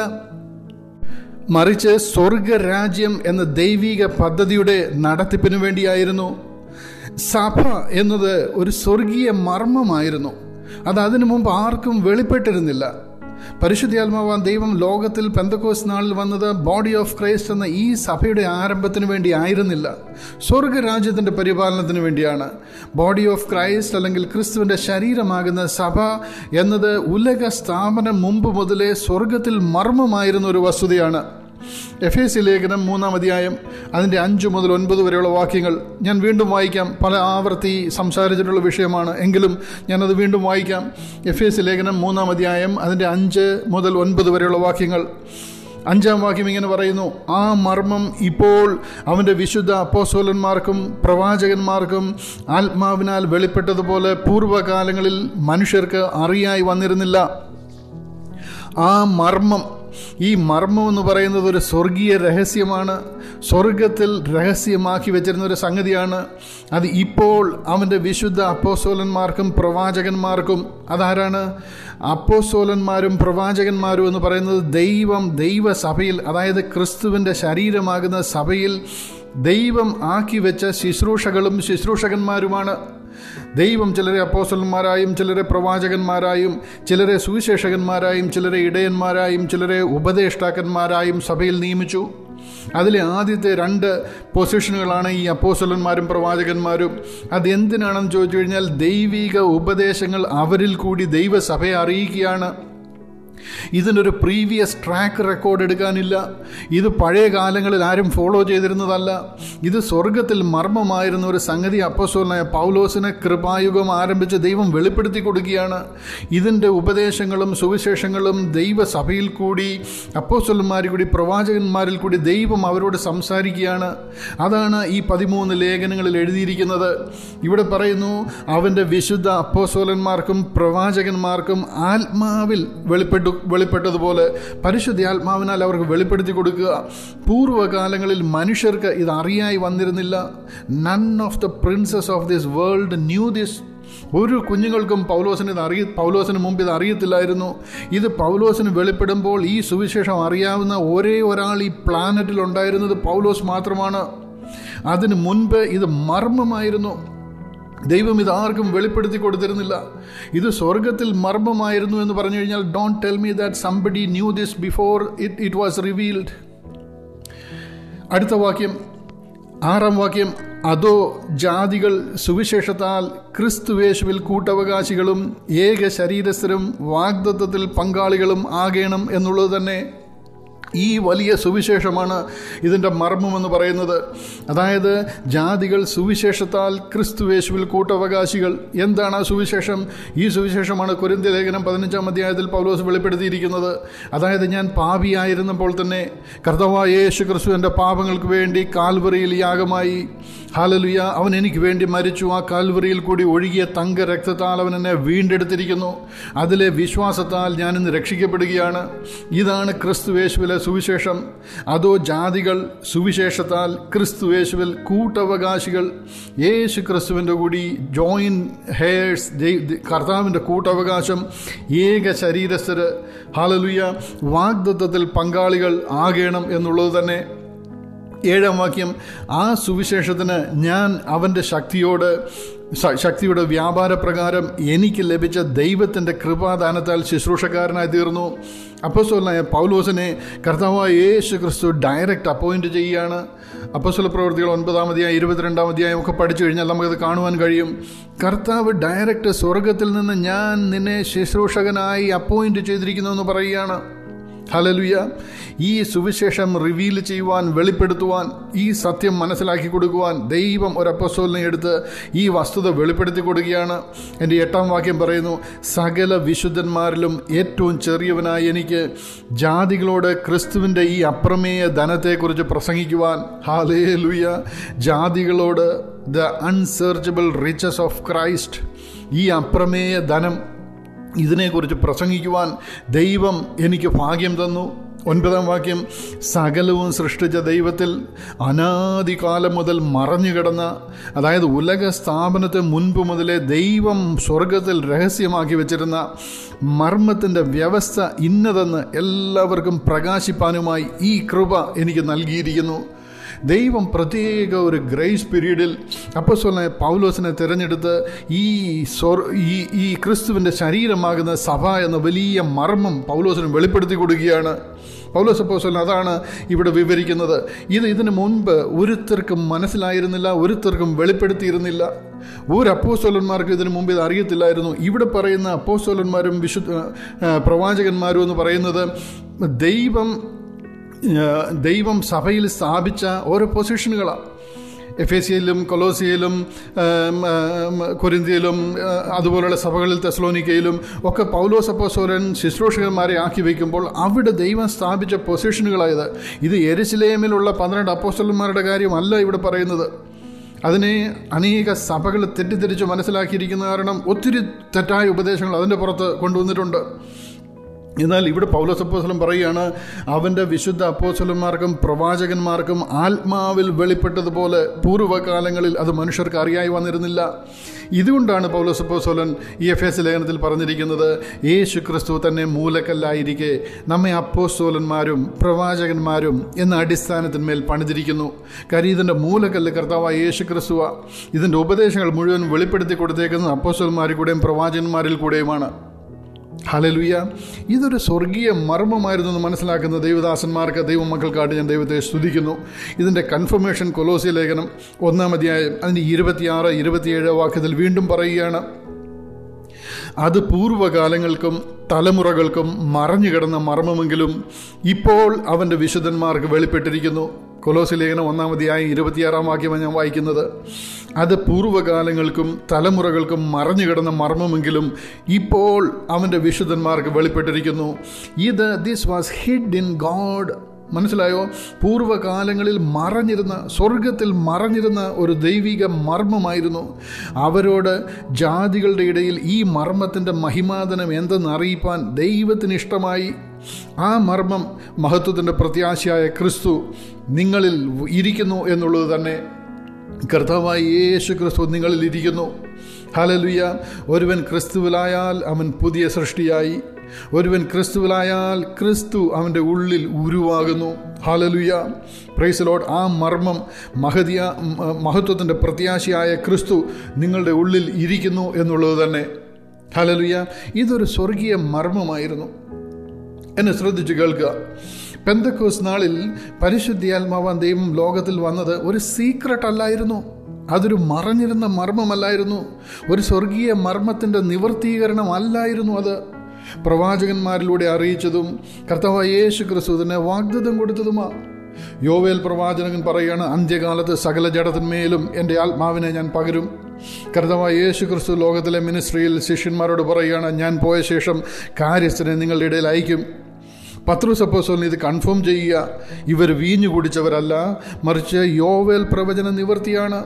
മറിച്ച് സ്വർഗരാജ്യം എന്ന ദൈവിക പദ്ധതിയുടെ നടത്തിപ്പിന് വേണ്ടിയായിരുന്നു സഭ എന്നത് ഒരു സ്വർഗീയ മർമ്മമായിരുന്നു അത് അതിനു മുമ്പ് ആർക്കും വെളിപ്പെട്ടിരുന്നില്ല പരിശുദ്ധാത്മാവാൻ ദൈവം ലോകത്തിൽ പെന്തക്കോസ് നാളിൽ വന്നത് ബോഡി ഓഫ് ക്രൈസ്റ്റ് എന്ന ഈ സഭയുടെ ആരംഭത്തിന് വേണ്ടി ആയിരുന്നില്ല സ്വർഗരാജ്യത്തിൻ്റെ പരിപാലനത്തിന് വേണ്ടിയാണ് ബോഡി ഓഫ് ക്രൈസ്റ്റ് അല്ലെങ്കിൽ ക്രിസ്തുവിൻ്റെ ശരീരമാകുന്ന സഭ എന്നത് ഉലക സ്ഥാപനം മുമ്പ് മുതലേ സ്വർഗത്തിൽ മർമ്മമായിരുന്ന ഒരു വസ്തുതയാണ് എഫ് എസ് ലേഖനം മൂന്നാം അധ്യായം അതിൻ്റെ അഞ്ച് മുതൽ ഒൻപത് വരെയുള്ള വാക്യങ്ങൾ ഞാൻ വീണ്ടും വായിക്കാം പല ആവർത്തി സംസാരിച്ചിട്ടുള്ള വിഷയമാണ് എങ്കിലും ഞാനത് വീണ്ടും വായിക്കാം എഫ് എസ് ലേഖനം മൂന്നാം അധ്യായം അതിൻ്റെ അഞ്ച് മുതൽ ഒൻപത് വരെയുള്ള വാക്യങ്ങൾ അഞ്ചാം വാക്യം ഇങ്ങനെ പറയുന്നു ആ മർമ്മം ഇപ്പോൾ അവൻ്റെ വിശുദ്ധ അപ്പോസോലന്മാർക്കും പ്രവാചകന്മാർക്കും ആത്മാവിനാൽ വെളിപ്പെട്ടതുപോലെ പൂർവ്വകാലങ്ങളിൽ മനുഷ്യർക്ക് അറിയായി വന്നിരുന്നില്ല ആ മർമ്മം ഈ മർമ്മം എന്ന് പറയുന്നത് ഒരു സ്വർഗീയ രഹസ്യമാണ് സ്വർഗത്തിൽ രഹസ്യമാക്കി വെച്ചിരുന്ന ഒരു സംഗതിയാണ് അത് ഇപ്പോൾ അവൻ്റെ വിശുദ്ധ അപ്പോസോലന്മാർക്കും പ്രവാചകന്മാർക്കും അതാരാണ് അപ്പോസോലന്മാരും പ്രവാചകന്മാരും എന്ന് പറയുന്നത് ദൈവം ദൈവസഭയിൽ അതായത് ക്രിസ്തുവിൻ്റെ ശരീരമാകുന്ന സഭയിൽ ദൈവം ആക്കി വെച്ച ശുശ്രൂഷകളും ശുശ്രൂഷകന്മാരുമാണ് ദൈവം ചിലരെ അപ്പോസ്റ്റലന്മാരായും ചിലരെ പ്രവാചകന്മാരായും ചിലരെ സുവിശേഷകന്മാരായും ചിലരെ ഇടയന്മാരായും ചിലരെ ഉപദേഷ്ടാക്കന്മാരായും സഭയിൽ നിയമിച്ചു അതിലെ ആദ്യത്തെ രണ്ട് പൊസിഷനുകളാണ് ഈ അപ്പോസ്റ്റലന്മാരും പ്രവാചകന്മാരും അതെന്തിനാണെന്ന് ചോദിച്ചു കഴിഞ്ഞാൽ ദൈവിക ഉപദേശങ്ങൾ അവരിൽ കൂടി ദൈവസഭയെ അറിയിക്കുകയാണ് ഇതിനൊരു പ്രീവിയസ് ട്രാക്ക് റെക്കോർഡ് എടുക്കാനില്ല ഇത് പഴയ കാലങ്ങളിൽ ആരും ഫോളോ ചെയ്തിരുന്നതല്ല ഇത് സ്വർഗത്തിൽ മർമ്മമായിരുന്ന ഒരു സംഗതി അപ്പസോലായ പൗലോസിനെ കൃപായുഗം ആരംഭിച്ച് ദൈവം വെളിപ്പെടുത്തി കൊടുക്കുകയാണ് ഇതിൻ്റെ ഉപദേശങ്ങളും സുവിശേഷങ്ങളും ദൈവസഭയിൽ കൂടി അപ്പോസ്റ്റലന്മാരിൽ കൂടി പ്രവാചകന്മാരിൽ കൂടി ദൈവം അവരോട് സംസാരിക്കുകയാണ് അതാണ് ഈ പതിമൂന്ന് ലേഖനങ്ങളിൽ എഴുതിയിരിക്കുന്നത് ഇവിടെ പറയുന്നു അവൻ്റെ വിശുദ്ധ അപ്പോസോലന്മാർക്കും പ്രവാചകന്മാർക്കും ആത്മാവിൽ വെളിപ്പെട്ടു വെളിപ്പെട്ടതുപോലെ പരിശുദ്ധ ആത്മാവിനാൽ അവർക്ക് വെളിപ്പെടുത്തി കൊടുക്കുക പൂർവ്വകാലങ്ങളിൽ മനുഷ്യർക്ക് ഇത് അറിയായി വന്നിരുന്നില്ല none of the princes of this world knew this ഒരു കുഞ്ഞുങ്ങൾക്കും പൗലോസിന് ഇത് അറിയ പൗലോസിന് മുമ്പ് ഇത് അറിയത്തില്ലായിരുന്നു ഇത് പൗലോസിന് വെളിപ്പെടുമ്പോൾ ഈ സുവിശേഷം അറിയാവുന്ന ഒരേ ഒരാൾ ഈ പ്ലാനറ്റിൽ ഉണ്ടായിരുന്നത് പൗലോസ് മാത്രമാണ് അതിന് മുൻപ് ഇത് മർമ്മമായിരുന്നു ദൈവം ഇത് ആർക്കും വെളിപ്പെടുത്തി കൊടുത്തിരുന്നില്ല ഇത് സ്വർഗത്തിൽ മർമ്മമായിരുന്നു എന്ന് പറഞ്ഞു കഴിഞ്ഞാൽ don't tell me that somebody knew this before it it was revealed അടുത്ത വാക്യം ആറാം വാക്യം അതോ ജാതികൾ സുവിശേഷത്താൽ ക്രിസ്തുവേശുവിൽ കൂട്ടവകാശികളും ഏക ശരീരസ്ഥരും വാഗ്ദത്വത്തിൽ പങ്കാളികളും ആകേണം എന്നുള്ളത് തന്നെ ഈ വലിയ സുവിശേഷമാണ് ഇതിൻ്റെ മർമ്മമെന്ന് പറയുന്നത് അതായത് ജാതികൾ സുവിശേഷത്താൽ ക്രിസ്തുവേശുവിൽ കൂട്ടവകാശികൾ എന്താണ് ആ സുവിശേഷം ഈ സുവിശേഷമാണ് കുരിന്തി ലേഖനം പതിനഞ്ചാം അധ്യായത്തിൽ പൗലോസ് വെളിപ്പെടുത്തിയിരിക്കുന്നത് അതായത് ഞാൻ പാപിയായിരുന്നപ്പോൾ തന്നെ കർത്തവായ യേശു ക്രിസ്തു എൻ്റെ പാപങ്ങൾക്ക് വേണ്ടി കാൽവറിയിൽ യാഗമായി ഹാലലുയ അവൻ എനിക്ക് വേണ്ടി മരിച്ചു ആ കാൽവറിയിൽ കൂടി ഒഴുകിയ തങ്ക രക്തത്താൽ അവൻ എന്നെ വീണ്ടെടുത്തിരിക്കുന്നു അതിലെ വിശ്വാസത്താൽ ഞാനിന്ന് രക്ഷിക്കപ്പെടുകയാണ് ഇതാണ് ക്രിസ്തുവേശുവിലെ സുവിശേഷം അതോ ജാതികൾ സുവിശേഷത്താൽ ക്രിസ്തുവേശുവിൽ കൂട്ടവകാശികൾ യേശു ക്രിസ്തുവിൻ്റെ കൂടി ജോയിൻ ഹെയർസ് കർത്താവിൻ്റെ കൂട്ടവകാശം ഏക ശരീരസ്ഥര് ഹാലലുയ വാഗ്ദത്വത്തിൽ പങ്കാളികൾ ആകേണം എന്നുള്ളത് തന്നെ ഏഴാം വാക്യം ആ സുവിശേഷത്തിന് ഞാൻ അവൻ്റെ ശക്തിയോട് ശക്തിയുടെ വ്യാപാര പ്രകാരം എനിക്ക് ലഭിച്ച ദൈവത്തിൻ്റെ കൃപാദാനത്താൽ ശുശ്രൂഷക്കാരനായി തീർന്നു അപ്പസ്വലായ പൗലോസിനെ കർത്താവായ യേശു ക്രിസ്തു ഡയറക്റ്റ് അപ്പോയിന്റ് ചെയ്യുകയാണ് അപ്പസ്വല പ്രവർത്തികൾ ഒൻപതാം അധ്യായം ഇരുപത്തിരണ്ടാം അധ്യായം ഒക്കെ പഠിച്ചു കഴിഞ്ഞാൽ നമുക്കത് കാണുവാൻ കഴിയും കർത്താവ് ഡയറക്റ്റ് സ്വർഗത്തിൽ നിന്ന് ഞാൻ നിന്നെ ശുശ്രൂഷകനായി അപ്പോയിന്റ് ചെയ്തിരിക്കുന്നു എന്ന് പറയുകയാണ് ഹലലുയ ഈ സുവിശേഷം റിവീൽ ചെയ്യുവാൻ വെളിപ്പെടുത്തുവാൻ ഈ സത്യം മനസ്സിലാക്കി കൊടുക്കുവാൻ ദൈവം ഒരു അപ്പസ്തോലിനെ എടുത്ത് ഈ വസ്തുത വെളിപ്പെടുത്തി കൊടുക്കുകയാണ് എൻ്റെ എട്ടാം വാക്യം പറയുന്നു സകല വിശുദ്ധന്മാരിലും ഏറ്റവും ചെറിയവനായ എനിക്ക് ജാതികളോട് ക്രിസ്തുവിൻ്റെ ഈ അപ്രമേയ ധനത്തെക്കുറിച്ച് പ്രസംഗിക്കുവാൻ ഹാലേ ലുയ ജാതികളോട് the unsearchable riches of Christ ഈ അപ്രമേയ ധനം ഇതിനെക്കുറിച്ച് പ്രസംഗിക്കുവാൻ ദൈവം എനിക്ക് ഭാഗ്യം തന്നു ഒൻപതാം വാക്യം സകലവും സൃഷ്ടിച്ച ദൈവത്തിൽ അനാദികാലം മുതൽ മറഞ്ഞു കിടന്ന അതായത് ഉലക സ്ഥാപനത്തെ മുൻപ് മുതലേ ദൈവം സ്വർഗത്തിൽ രഹസ്യമാക്കി വെച്ചിരുന്ന മർമ്മത്തിൻ്റെ വ്യവസ്ഥ ഇന്നതെന്ന് എല്ലാവർക്കും പ്രകാശിപ്പാനുമായി ഈ കൃപ എനിക്ക് നൽകിയിരിക്കുന്നു ദൈവം പ്രത്യേക ഒരു ഗ്രേസ് പീരീഡിൽ അപ്പസ്വലായ പൗലോസിനെ തിരഞ്ഞെടുത്ത് ഈ സ്വർ ഈ ഈ ക്രിസ്തുവിൻ്റെ ശരീരമാകുന്ന സഭ എന്ന വലിയ മർമ്മം പൗലോസിന് വെളിപ്പെടുത്തി കൊടുക്കുകയാണ് പൗലോസ് അപ്പോസ്വലൻ അതാണ് ഇവിടെ വിവരിക്കുന്നത് ഇത് ഇതിനു മുൻപ് ഒരുത്തർക്കും മനസ്സിലായിരുന്നില്ല ഒരുത്തർക്കും വെളിപ്പെടുത്തിയിരുന്നില്ല ഒരു അപ്പോസ്തോലന്മാർക്ക് ഇതിനു മുമ്പ് ഇത് അറിയത്തില്ലായിരുന്നു ഇവിടെ പറയുന്ന അപ്പോസ്തോലന്മാരും വിശുദ്ധ പ്രവാചകന്മാരും എന്ന് പറയുന്നത് ദൈവം ദൈവം സഭയിൽ സ്ഥാപിച്ച ഓരോ പൊസിഷനുകളാണ് എഫ് എ സിയിലും കൊലോസിയയിലും കൊരിന്തിയിലും അതുപോലുള്ള സഭകളിൽ തെസ്ലോനിക്കയിലും ഒക്കെ പൗലോസ് അപ്പോസോരൻ ശുശ്രൂഷകന്മാരെ ആക്കി വയ്ക്കുമ്പോൾ അവിടെ ദൈവം സ്ഥാപിച്ച പൊസിഷനുകളായത് ഇത് എരുസലേമിലുള്ള പന്ത്രണ്ട് അപ്പോസ്റ്റലന്മാരുടെ കാര്യമല്ല ഇവിടെ പറയുന്നത് അതിനെ അനേക സഭകൾ തെറ്റിദ്ധരിച്ച് മനസ്സിലാക്കിയിരിക്കുന്ന കാരണം ഒത്തിരി തെറ്റായ ഉപദേശങ്ങൾ അതിൻ്റെ പുറത്ത് കൊണ്ടുവന്നിട്ടുണ്ട് എന്നാൽ ഇവിടെ പൗലോസ് അപ്പോസ്ലം പറയുകയാണ് അവൻ്റെ വിശുദ്ധ അപ്പോസ്ലന്മാർക്കും പ്രവാചകന്മാർക്കും ആത്മാവിൽ വെളിപ്പെട്ടതുപോലെ പൂർവ്വകാലങ്ങളിൽ അത് മനുഷ്യർക്ക് അറിയായി വന്നിരുന്നില്ല ഇതുകൊണ്ടാണ് പൗലോസ് അപ്പോസ്വലൻ ഈ എഫ് എസ് ലേഖനത്തിൽ പറഞ്ഞിരിക്കുന്നത് യേശു ക്രിസ്തു തന്നെ മൂലക്കല്ലായിരിക്കെ നമ്മെ അപ്പോസ്തോലന്മാരും പ്രവാചകന്മാരും എന്ന അടിസ്ഥാനത്തിന്മേൽ പണിതിരിക്കുന്നു കാര്യം ഇതിൻ്റെ മൂലക്കല്ല് കർത്താവായ യേശു ക്രിസ്തുവ ഇതിൻ്റെ ഉപദേശങ്ങൾ മുഴുവൻ വെളിപ്പെടുത്തി കൊടുത്തേക്കുന്നത് അപ്പോസ്തോലന്മാരിൽ കൂടെയും പ്രവാചകന്മാരിൽ കൂടെയുമാണ് ഹലലുയ ഇതൊരു സ്വർഗീയ മർമ്മമായിരുന്നു എന്ന് മനസ്സിലാക്കുന്ന ദൈവദാസന്മാർക്ക് ദൈവമക്കൾക്കായിട്ട് ഞാൻ ദൈവത്തെ സ്തുതിക്കുന്നു ഇതിൻ്റെ കൺഫർമേഷൻ കൊലോസിയ ലേഖനം ഒന്നാം അധ്യായം അതിൻ്റെ ഇരുപത്തിയാറ് ഇരുപത്തിയേഴ് വാക്യത്തിൽ വീണ്ടും പറയുകയാണ് അത് പൂർവ്വകാലങ്ങൾക്കും തലമുറകൾക്കും മറഞ്ഞു കിടന്ന മർമ്മമെങ്കിലും ഇപ്പോൾ അവൻ്റെ വിശുദ്ധന്മാർക്ക് വെളിപ്പെട്ടിരിക്കുന്നു കൊലോസി ലേഖനം ഒന്നാമതിയായി ഇരുപത്തിയാറാം വാക്യമാണ് ഞാൻ വായിക്കുന്നത് അത് പൂർവ്വകാലങ്ങൾക്കും തലമുറകൾക്കും മറഞ്ഞു കിടന്ന മർമ്മമെങ്കിലും ഇപ്പോൾ അവൻ്റെ വിശുദ്ധന്മാർക്ക് വെളിപ്പെട്ടിരിക്കുന്നു ഇത് this was hid in God മനസ്സിലായോ പൂർവ്വകാലങ്ങളിൽ മറഞ്ഞിരുന്ന സ്വർഗത്തിൽ മറഞ്ഞിരുന്ന ഒരു ദൈവിക മർമ്മമായിരുന്നു അവരോട് ജാതികളുടെ ഇടയിൽ ഈ മർമ്മത്തിൻ്റെ മഹിമാതനം എന്തെന്ന് അറിയിപ്പാൻ ദൈവത്തിന് ഇഷ്ടമായി ആ മർമ്മം മഹത്വത്തിൻ്റെ പ്രത്യാശയായ ക്രിസ്തു നിങ്ങളിൽ ഇരിക്കുന്നു എന്നുള്ളത് തന്നെ കർത്താവായ യേശു ക്രിസ്തു നിങ്ങളിൽ ഇരിക്കുന്നു ഹലലുയ ഒരുവൻ ക്രിസ്തുവിലായാൽ അവൻ പുതിയ സൃഷ്ടിയായി ഒരുവൻ ക്രിസ്തുവിലായാൽ ക്രിസ്തു അവൻ്റെ ഉള്ളിൽ ഉരുവാകുന്നു ഹാലലുയ പ്രൈസലോട്ട് ആ മർമ്മം മഹതിയ മഹത്വത്തിൻ്റെ പ്രത്യാശയായ ക്രിസ്തു നിങ്ങളുടെ ഉള്ളിൽ ഇരിക്കുന്നു എന്നുള്ളത് തന്നെ ഹലലുയ ഇതൊരു സ്വർഗീയ മർമ്മമായിരുന്നു എന്നെ ശ്രദ്ധിച്ചു കേൾക്കുക പെന്തക്കോസ് നാളിൽ പരിശുദ്ധിയാത്മാവാൻ ദൈവം ലോകത്തിൽ വന്നത് ഒരു സീക്രട്ട് അല്ലായിരുന്നു അതൊരു മറഞ്ഞിരുന്ന മർമ്മമല്ലായിരുന്നു ഒരു സ്വർഗീയ മർമ്മത്തിൻ്റെ നിവർത്തീകരണം അല്ലായിരുന്നു അത് പ്രവാചകന്മാരിലൂടെ അറിയിച്ചതും കർത്താവ് യേശു ക്രിസ്തുവിനെ വാഗ്ദത്തം കൊടുത്തതുമാ യോവേൽ പ്രവാചകൻ പറയുകയാണ് അന്ത്യകാലത്ത് സകല ജഡത്തിന്മേലും എൻ്റെ ആത്മാവിനെ ഞാൻ പകരും കർത്താവ് യേശു ക്രിസ്തു ലോകത്തിലെ മിനിസ്ട്രിയിൽ ശിഷ്യന്മാരോട് പറയുകയാണ് ഞാൻ പോയ ശേഷം കാര്യസ്ഥനെ നിങ്ങളുടെ ഇടയിൽ അയക്കും പത്രുസ് അപ്പോസ്തലൻ ഇത് കൺഫേം ചെയ്യുക ഇവർ വീഞ്ഞു കുടിച്ചവരല്ല മറിച്ച് യോവേൽ പ്രവചന നിവൃത്തിയാണ്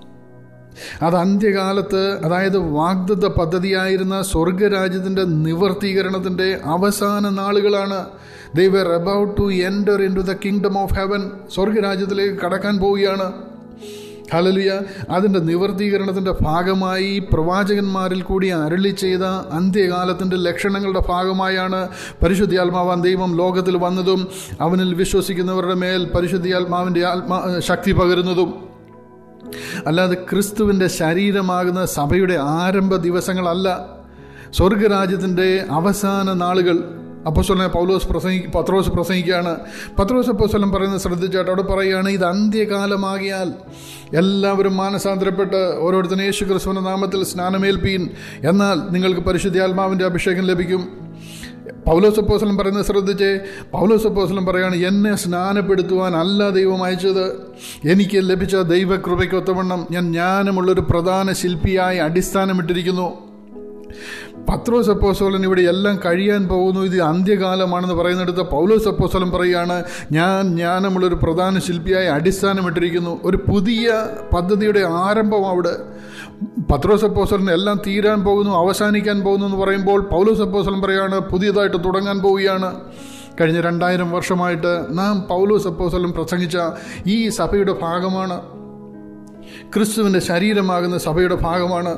അത് അന്ത്യകാലത്ത് അതായത് വാഗ്ദത്ത പദ്ധതിയായിരുന്ന സ്വർഗരാജ്യത്തിൻ്റെ നിവർത്തീകരണത്തിൻ്റെ അവസാന നാളുകളാണ് they were about to enter into the kingdom of heaven സ്വർഗരാജ്യത്തിലേക്ക് കടക്കാൻ പോവുകയാണ് ഹലലിയ അതിൻ്റെ നിവർത്തീകരണത്തിൻ്റെ ഭാഗമായി പ്രവാചകന്മാരിൽ കൂടി അരളി ചെയ്ത അന്ത്യകാലത്തിൻ്റെ ലക്ഷണങ്ങളുടെ ഭാഗമായാണ് പരിശുദ്ധിയാത്മാവാൻ ദൈവം ലോകത്തിൽ വന്നതും അവനിൽ വിശ്വസിക്കുന്നവരുടെ മേൽ പരിശുദ്ധിയാത്മാവിൻ്റെ ആത്മാ ശക്തി പകരുന്നതും അല്ലാതെ ക്രിസ്തുവിൻ്റെ ശരീരമാകുന്ന സഭയുടെ ആരംഭ ദിവസങ്ങളല്ല സ്വർഗരാജ്യത്തിൻ്റെ അവസാന നാളുകൾ അപ്പോസ്വലനെ പൗലോസ് പ്രസംഗി പത്രോസ് പ്രസംഗിക്കുകയാണ് പത്രോസ് അപ്പോസ്വലം പറയുന്നത് ശ്രദ്ധിച്ചായിട്ട് അവിടെ പറയുകയാണ് ഇത് അന്ത്യകാലമാകിയാൽ എല്ലാവരും മാനസാന്തരപ്പെട്ട് ഓരോരുത്തരും യേശു ക്രിസ്തുവിൻ്റെ നാമത്തിൽ സ്നാനമേൽപ്പീൻ എന്നാൽ നിങ്ങൾക്ക് പരിശുദ്ധാത്മാവിൻ്റെ അഭിഷേകം ലഭിക്കും പൗലോസ് അപ്പോസ്ലം പറയുന്നത് ശ്രദ്ധിച്ച് പൗലോസ് അപ്പോസ്ലം പറയാണ് എന്നെ സ്നാനപ്പെടുത്തുവാൻ അല്ല ദൈവം അയച്ചത് എനിക്ക് ലഭിച്ച ദൈവകൃപയ്ക്കൊത്തവണ്ണം ഞാൻ ജ്ഞാനമുള്ളൊരു പ്രധാന ശില്പിയായി അടിസ്ഥാനമിട്ടിരിക്കുന്നു പത്രോസ് അപ്പോസ്തോലൻ ഇവിടെ എല്ലാം കഴിയാൻ പോകുന്നു ഇത് അന്ത്യകാലമാണെന്ന് പറയുന്നിടത്ത് പൗലോസ് അപ്പോസ്തലൻ പറയുകയാണ് ഞാൻ ജ്ഞാനമുള്ളൊരു പ്രധാന ശില്പിയായി അടിസ്ഥാനമിട്ടിരിക്കുന്നു ഒരു പുതിയ പദ്ധതിയുടെ ആരംഭം അവിടെ പത്രോസ് അപ്പോസ്തലൻ എല്ലാം തീരാൻ പോകുന്നു അവസാനിക്കാൻ പോകുന്നു എന്ന് പറയുമ്പോൾ പൗലോസ് അപ്പോസ്തലൻ പറയുകയാണ് പുതിയതായിട്ട് തുടങ്ങാൻ പോവുകയാണ് കഴിഞ്ഞ രണ്ടായിരം വർഷമായിട്ട് നാം പൗലോസ് അപ്പോസ്തലൻ പ്രസംഗിച്ച ഈ സഭയുടെ ഭാഗമാണ് ക്രിസ്തുവിൻ്റെ ശരീരമാകുന്ന സഭയുടെ ഭാഗമാണ്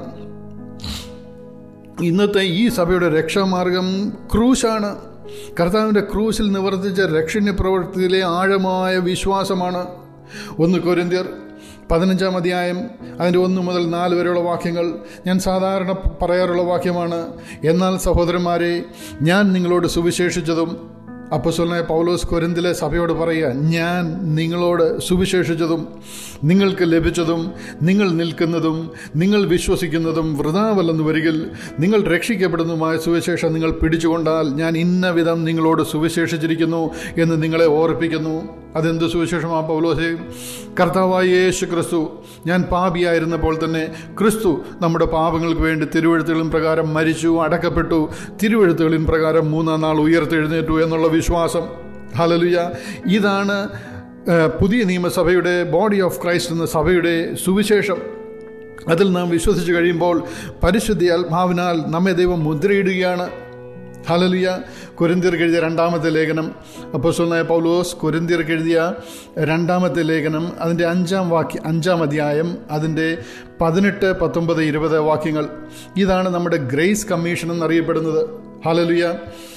ഇന്നത്തെ ഈ സഭയുടെ രക്ഷാമാർഗം ക്രൂശാണ് കർത്താവിൻ്റെ ക്രൂശിൽ നിവർത്തിച്ച രക്ഷണ്യ പ്രവൃത്തിയിലെ ആഴമായ വിശ്വാസമാണ് ഒന്ന് കൊരിന്ത്യർ പതിനഞ്ചാം അധ്യായം അതിൻ്റെ ഒന്ന് മുതൽ നാല് വരെയുള്ള വാക്യങ്ങൾ ഞാൻ സാധാരണ പറയാറുള്ള വാക്യമാണ് എന്നാൽ സഹോദരന്മാരെ ഞാൻ നിങ്ങളോട് സുവിശേഷിച്ചതും അപ്പസ്വലനായ പൗലോസ് കൊരിന്തിലെ സഭയോട് പറയുക ഞാൻ നിങ്ങളോട് സുവിശേഷിച്ചതും നിങ്ങൾക്ക് ലഭിച്ചതും നിങ്ങൾ നിൽക്കുന്നതും നിങ്ങൾ വിശ്വസിക്കുന്നതും വൃതാവല്ലെന്ന് വരികിൽ നിങ്ങൾ രക്ഷിക്കപ്പെടുന്നതുമായ സുവിശേഷം നിങ്ങൾ പിടിച്ചുകൊണ്ടാൽ ഞാൻ ഇന്ന വിധം നിങ്ങളോട് സുവിശേഷിച്ചിരിക്കുന്നു എന്ന് നിങ്ങളെ ഓർപ്പിക്കുന്നു അതെന്ത് സുവിശേഷമാ പൗലോസെ കർത്താവായ യേശു ക്രിസ്തു ഞാൻ പാപിയായിരുന്നപ്പോൾ തന്നെ ക്രിസ്തു നമ്മുടെ പാപങ്ങൾക്ക് വേണ്ടി തിരുവഴുത്തുകളിൻ പ്രകാരം മരിച്ചു അടക്കപ്പെട്ടു തിരുവഴുത്തുകളിൻ പ്രകാരം മൂന്നാം നാൾ ഉയർത്തെഴുന്നേറ്റു എന്നുള്ള വിശ്വാസം ഹലലുയ ഇതാണ് പുതിയ നിയമസഭയുടെ ബോഡി ഓഫ് ക്രൈസ്റ്റ് എന്ന സഭയുടെ സുവിശേഷം അതിൽ നാം വിശ്വസിച്ച് കഴിയുമ്പോൾ പരിശുദ്ധി ആത്മാവിനാൽ നമ്മെ ദൈവം മുദ്രയിടുകയാണ് ഹലലിയ കുരിന്തിയർക്ക് എഴുതിയ രണ്ടാമത്തെ ലേഖനം അപ്പോസ്വലനായ പൗലോസ് കുരിന്തിയർക്ക് എഴുതിയ രണ്ടാമത്തെ ലേഖനം അതിൻ്റെ അഞ്ചാം വാക്യ അഞ്ചാം അധ്യായം അതിൻ്റെ പതിനെട്ട് പത്തൊമ്പത് ഇരുപത് വാക്യങ്ങൾ ഇതാണ് നമ്മുടെ ഗ്രേസ് കമ്മീഷൻ എന്നറിയപ്പെടുന്നത് ഹലലിയ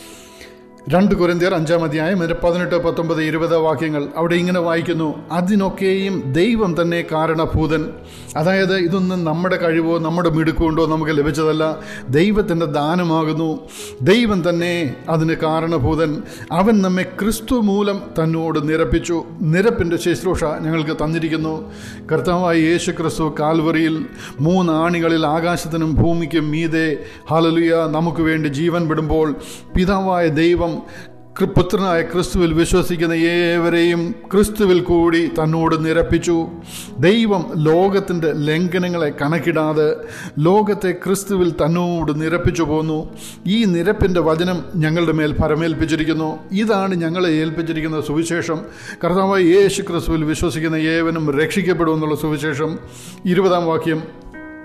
രണ്ട് കുരന്തിയർ അഞ്ചാം അധ്യായം അതിൻ്റെ പതിനെട്ട് പത്തൊമ്പത് ഇരുപത് വാക്യങ്ങൾ അവിടെ ഇങ്ങനെ വായിക്കുന്നു അതിനൊക്കെയും ദൈവം തന്നെ കാരണഭൂതൻ അതായത് ഇതൊന്നും നമ്മുടെ കഴിവോ നമ്മുടെ മിടുക്കുകൊണ്ടോ നമുക്ക് ലഭിച്ചതല്ല ദൈവത്തിൻ്റെ ദാനമാകുന്നു ദൈവം തന്നെ അതിന് കാരണഭൂതൻ അവൻ നമ്മെ ക്രിസ്തു മൂലം തന്നോട് നിരപ്പിച്ചു നിരപ്പിൻ്റെ ശുശ്രൂഷ ഞങ്ങൾക്ക് തന്നിരിക്കുന്നു കർത്താവായ യേശു ക്രിസ്തു കാൽവറിയിൽ മൂന്ന് ആണികളിൽ ആകാശത്തിനും ഭൂമിക്കും മീതെ ഹാലലുയ നമുക്ക് വേണ്ടി ജീവൻ വിടുമ്പോൾ പിതാവായ ദൈവം പുത്രനായ ക്രിസ്തുവിൽ വിശ്വസിക്കുന്ന ഏവരെയും ക്രിസ്തുവിൽ കൂടി തന്നോട് നിരപ്പിച്ചു ദൈവം ലോകത്തിൻ്റെ ലംഘനങ്ങളെ കണക്കിടാതെ ലോകത്തെ ക്രിസ്തുവിൽ തന്നോട് നിരപ്പിച്ചു പോന്നു ഈ നിരപ്പിൻ്റെ വചനം ഞങ്ങളുടെ മേൽ ഫലമേൽപ്പിച്ചിരിക്കുന്നു ഇതാണ് ഞങ്ങളെ ഏൽപ്പിച്ചിരിക്കുന്ന സുവിശേഷം കർത്താവായ യേശു ക്രിസ്തുവിൽ വിശ്വസിക്കുന്ന ഏവനും രക്ഷിക്കപ്പെടുമെന്നുള്ള സുവിശേഷം ഇരുപതാം വാക്യം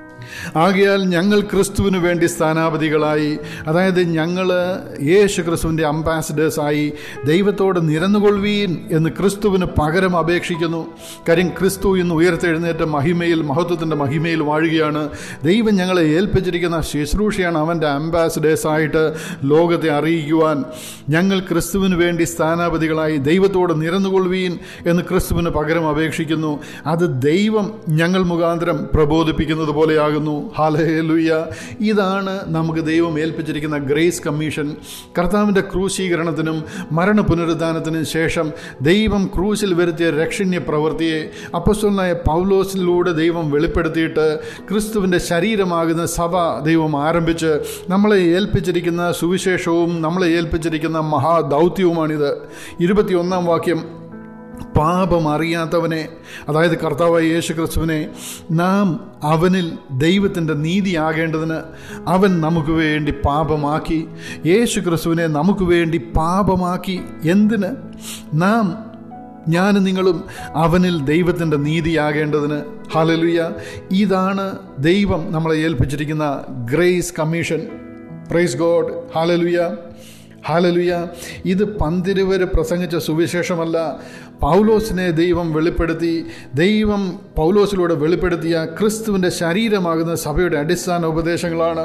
ആകയാൽ ഞങ്ങൾ ക്രിസ്തുവിന് വേണ്ടി സ്ഥാനാപതികളായി അതായത് ഞങ്ങൾ യേശു ക്രിസ്തുവിൻ്റെ അംബാസിഡേഴ്സായി ദൈവത്തോട് നിരന്നുകൊള്ളുവീൻ എന്ന് ക്രിസ്തുവിന് പകരം അപേക്ഷിക്കുന്നു കാര്യം ക്രിസ്തു ഇന്ന് ഉയർത്തെഴുന്നേറ്റ മഹിമയിൽ മഹത്വത്തിൻ്റെ മഹിമയിൽ വാഴുകയാണ് ദൈവം ഞങ്ങളെ ഏൽപ്പിച്ചിരിക്കുന്ന ശുശ്രൂഷയാണ് അവൻ്റെ അംബാസിഡേഴ്സായിട്ട് ലോകത്തെ അറിയിക്കുവാൻ ഞങ്ങൾ ക്രിസ്തുവിന് വേണ്ടി സ്ഥാനാപതികളായി ദൈവത്തോട് നിരന്നുകൊള്ളുവീൻ എന്ന് ക്രിസ്തുവിന് പകരം അപേക്ഷിക്കുന്നു അത് ദൈവം ഞങ്ങൾ മുഖാന്തരം പ്രബോധിപ്പിക്കുന്നത് പോലെയാകുന്നു ഹാലഹേലുയ്യ ഇതാണ് നമുക്ക് ദൈവം ഏൽപ്പിച്ചിരിക്കുന്ന ഗ്രേസ് കമ്മീഷൻ കർത്താവിൻ്റെ ക്രൂശീകരണത്തിനും മരണ പുനരുദ്ധാനത്തിനും ശേഷം ദൈവം ക്രൂശിൽ വരുത്തിയ രക്ഷണ്യ പ്രവൃത്തിയെ അപ്പസ്വലനായ പൗലോസിലൂടെ ദൈവം വെളിപ്പെടുത്തിയിട്ട് ക്രിസ്തുവിൻ്റെ ശരീരമാകുന്ന സഭ ദൈവം ആരംഭിച്ച് നമ്മളെ ഏൽപ്പിച്ചിരിക്കുന്ന സുവിശേഷവും നമ്മളെ ഏൽപ്പിച്ചിരിക്കുന്ന മഹാദൗത്യവുമാണിത് ഇരുപത്തിയൊന്നാം വാക്യം പാപം അറിയാത്തവനെ അതായത് കർത്താവായ യേശു ക്രിസ്തുവിനെ നാം അവനിൽ ദൈവത്തിൻ്റെ നീതിയാകേണ്ടതിന് അവൻ നമുക്ക് വേണ്ടി പാപമാക്കി യേശു ക്രിസ്തുവിനെ നമുക്ക് വേണ്ടി പാപമാക്കി എന്തിന് നാം ഞാനും നിങ്ങളും അവനിൽ ദൈവത്തിൻ്റെ നീതിയാകേണ്ടതിന് ഹാലലുയ ഇതാണ് ദൈവം നമ്മളെ ഏൽപ്പിച്ചിരിക്കുന്ന grace commission praise God hallelujah hallelujah ഇത് പന്തിരുവര് പ്രസംഗിച്ച സുവിശേഷമല്ല പൗലോസിനെ ദൈവം വെളിപ്പെടുത്തി ദൈവം പൗലോസിലൂടെ വെളിപ്പെടുത്തിയ ക്രിസ്തുവിൻ്റെ ശരീരമാകുന്ന സഭയുടെ അടിസ്ഥാന ഉപദേശങ്ങളാണ്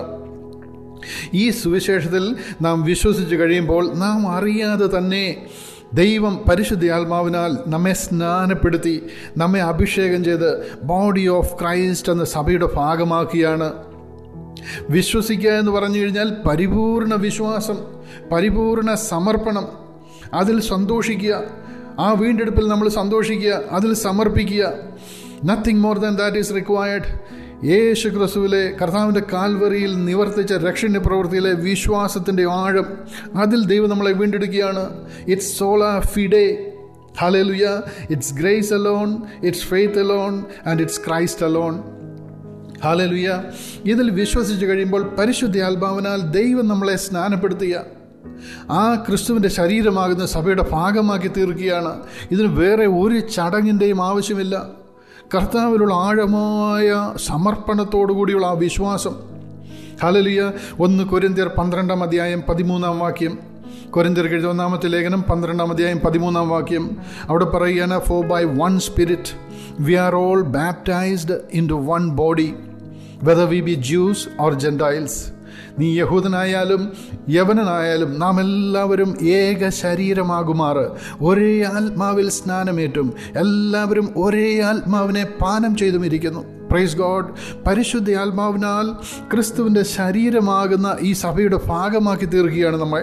ഈ സുവിശേഷത്തിൽ നാം വിശ്വസിച്ച് കഴിയുമ്പോൾ നാം അറിയാതെ തന്നെ ദൈവം പരിശുദ്ധാത്മാവിനാൽ നമ്മെ സ്നാനപ്പെടുത്തി നമ്മെ അഭിഷേകം ചെയ്ത് ബോഡി ഓഫ് ക്രൈസ്റ്റ് എന്ന സഭയുടെ ഭാഗമാക്കിയാണ് വിശ്വസിക്കുക എന്ന് പറഞ്ഞു കഴിഞ്ഞാൽ പരിപൂർണ വിശ്വാസം പരിപൂർണ സമർപ്പണം അതിൽ സന്തോഷിക്കുക ആ വീണ്ടെടുപ്പിൽ നമ്മൾ സന്തോഷിക്കുക അതിൽ സമർപ്പിക്കുക nothing more than that is required യേശു ക്രിസ്തുവിലെ കർത്താവിൻ്റെ കാൽവറിയിൽ നിവർത്തിച്ച രക്ഷണ്യ പ്രവൃത്തിയിലെ വിശ്വാസത്തിൻ്റെ ആഴം അതിൽ ദൈവം നമ്മളെ വീണ്ടെടുക്കുകയാണ് it's sola fide hallelujah it's grace alone it's faith alone and it's Christ alone hallelujah ഇതിൽ വിശ്വസിച്ച് കഴിയുമ്പോൾ പരിശുദ്ധ ആത്മാവിനാൽ ദൈവം നമ്മളെ സ്നാനപ്പെടുത്തുക ആ ക്രിസ്തുവിൻ്റെ ശരീരമാകുന്ന സഭയുടെ ഭാഗമാക്കി തീർക്കുകയാണ് ഇതിന് വേറെ ഒരു ചടങ്ങിൻ്റെയും ആവശ്യമില്ല കർത്താവിലുള്ള ആഴമായ സമർപ്പണത്തോടു കൂടിയുള്ള ആ വിശ്വാസം ഹലലിയ ഒന്ന് കൊരിന്തിയർ പന്ത്രണ്ടാം അധ്യായം പതിമൂന്നാം വാക്യം കൊരിന്തിയർ എഴുതിയ ഒന്നാമത്തെ ലേഖനം പന്ത്രണ്ടാം അധ്യായം പതിമൂന്നാം വാക്യം അവിടെ പറയുകയാണ് for by one spirit we are all baptised into one body whether we be Jews or Gentiles നീ യഹൂദനായാലും യവനനായാലും നാം എല്ലാവരും ഏക ശരീരമാകുമാറ് ഒരേ ആത്മാവിൽ സ്നാനമേറ്റും എല്ലാവരും ഒരേ ആത്മാവിനെ പാനം ചെയ്തും ഇരിക്കുന്നു പ്രൈസ് ഗോഡ് പരിശുദ്ധ ആത്മാവിനാൽ ക്രിസ്തുവിൻ്റെ ശരീരമാകുന്ന ഈ സഭയുടെ ഭാഗമാക്കി തീർക്കുകയാണ് നമ്മൾ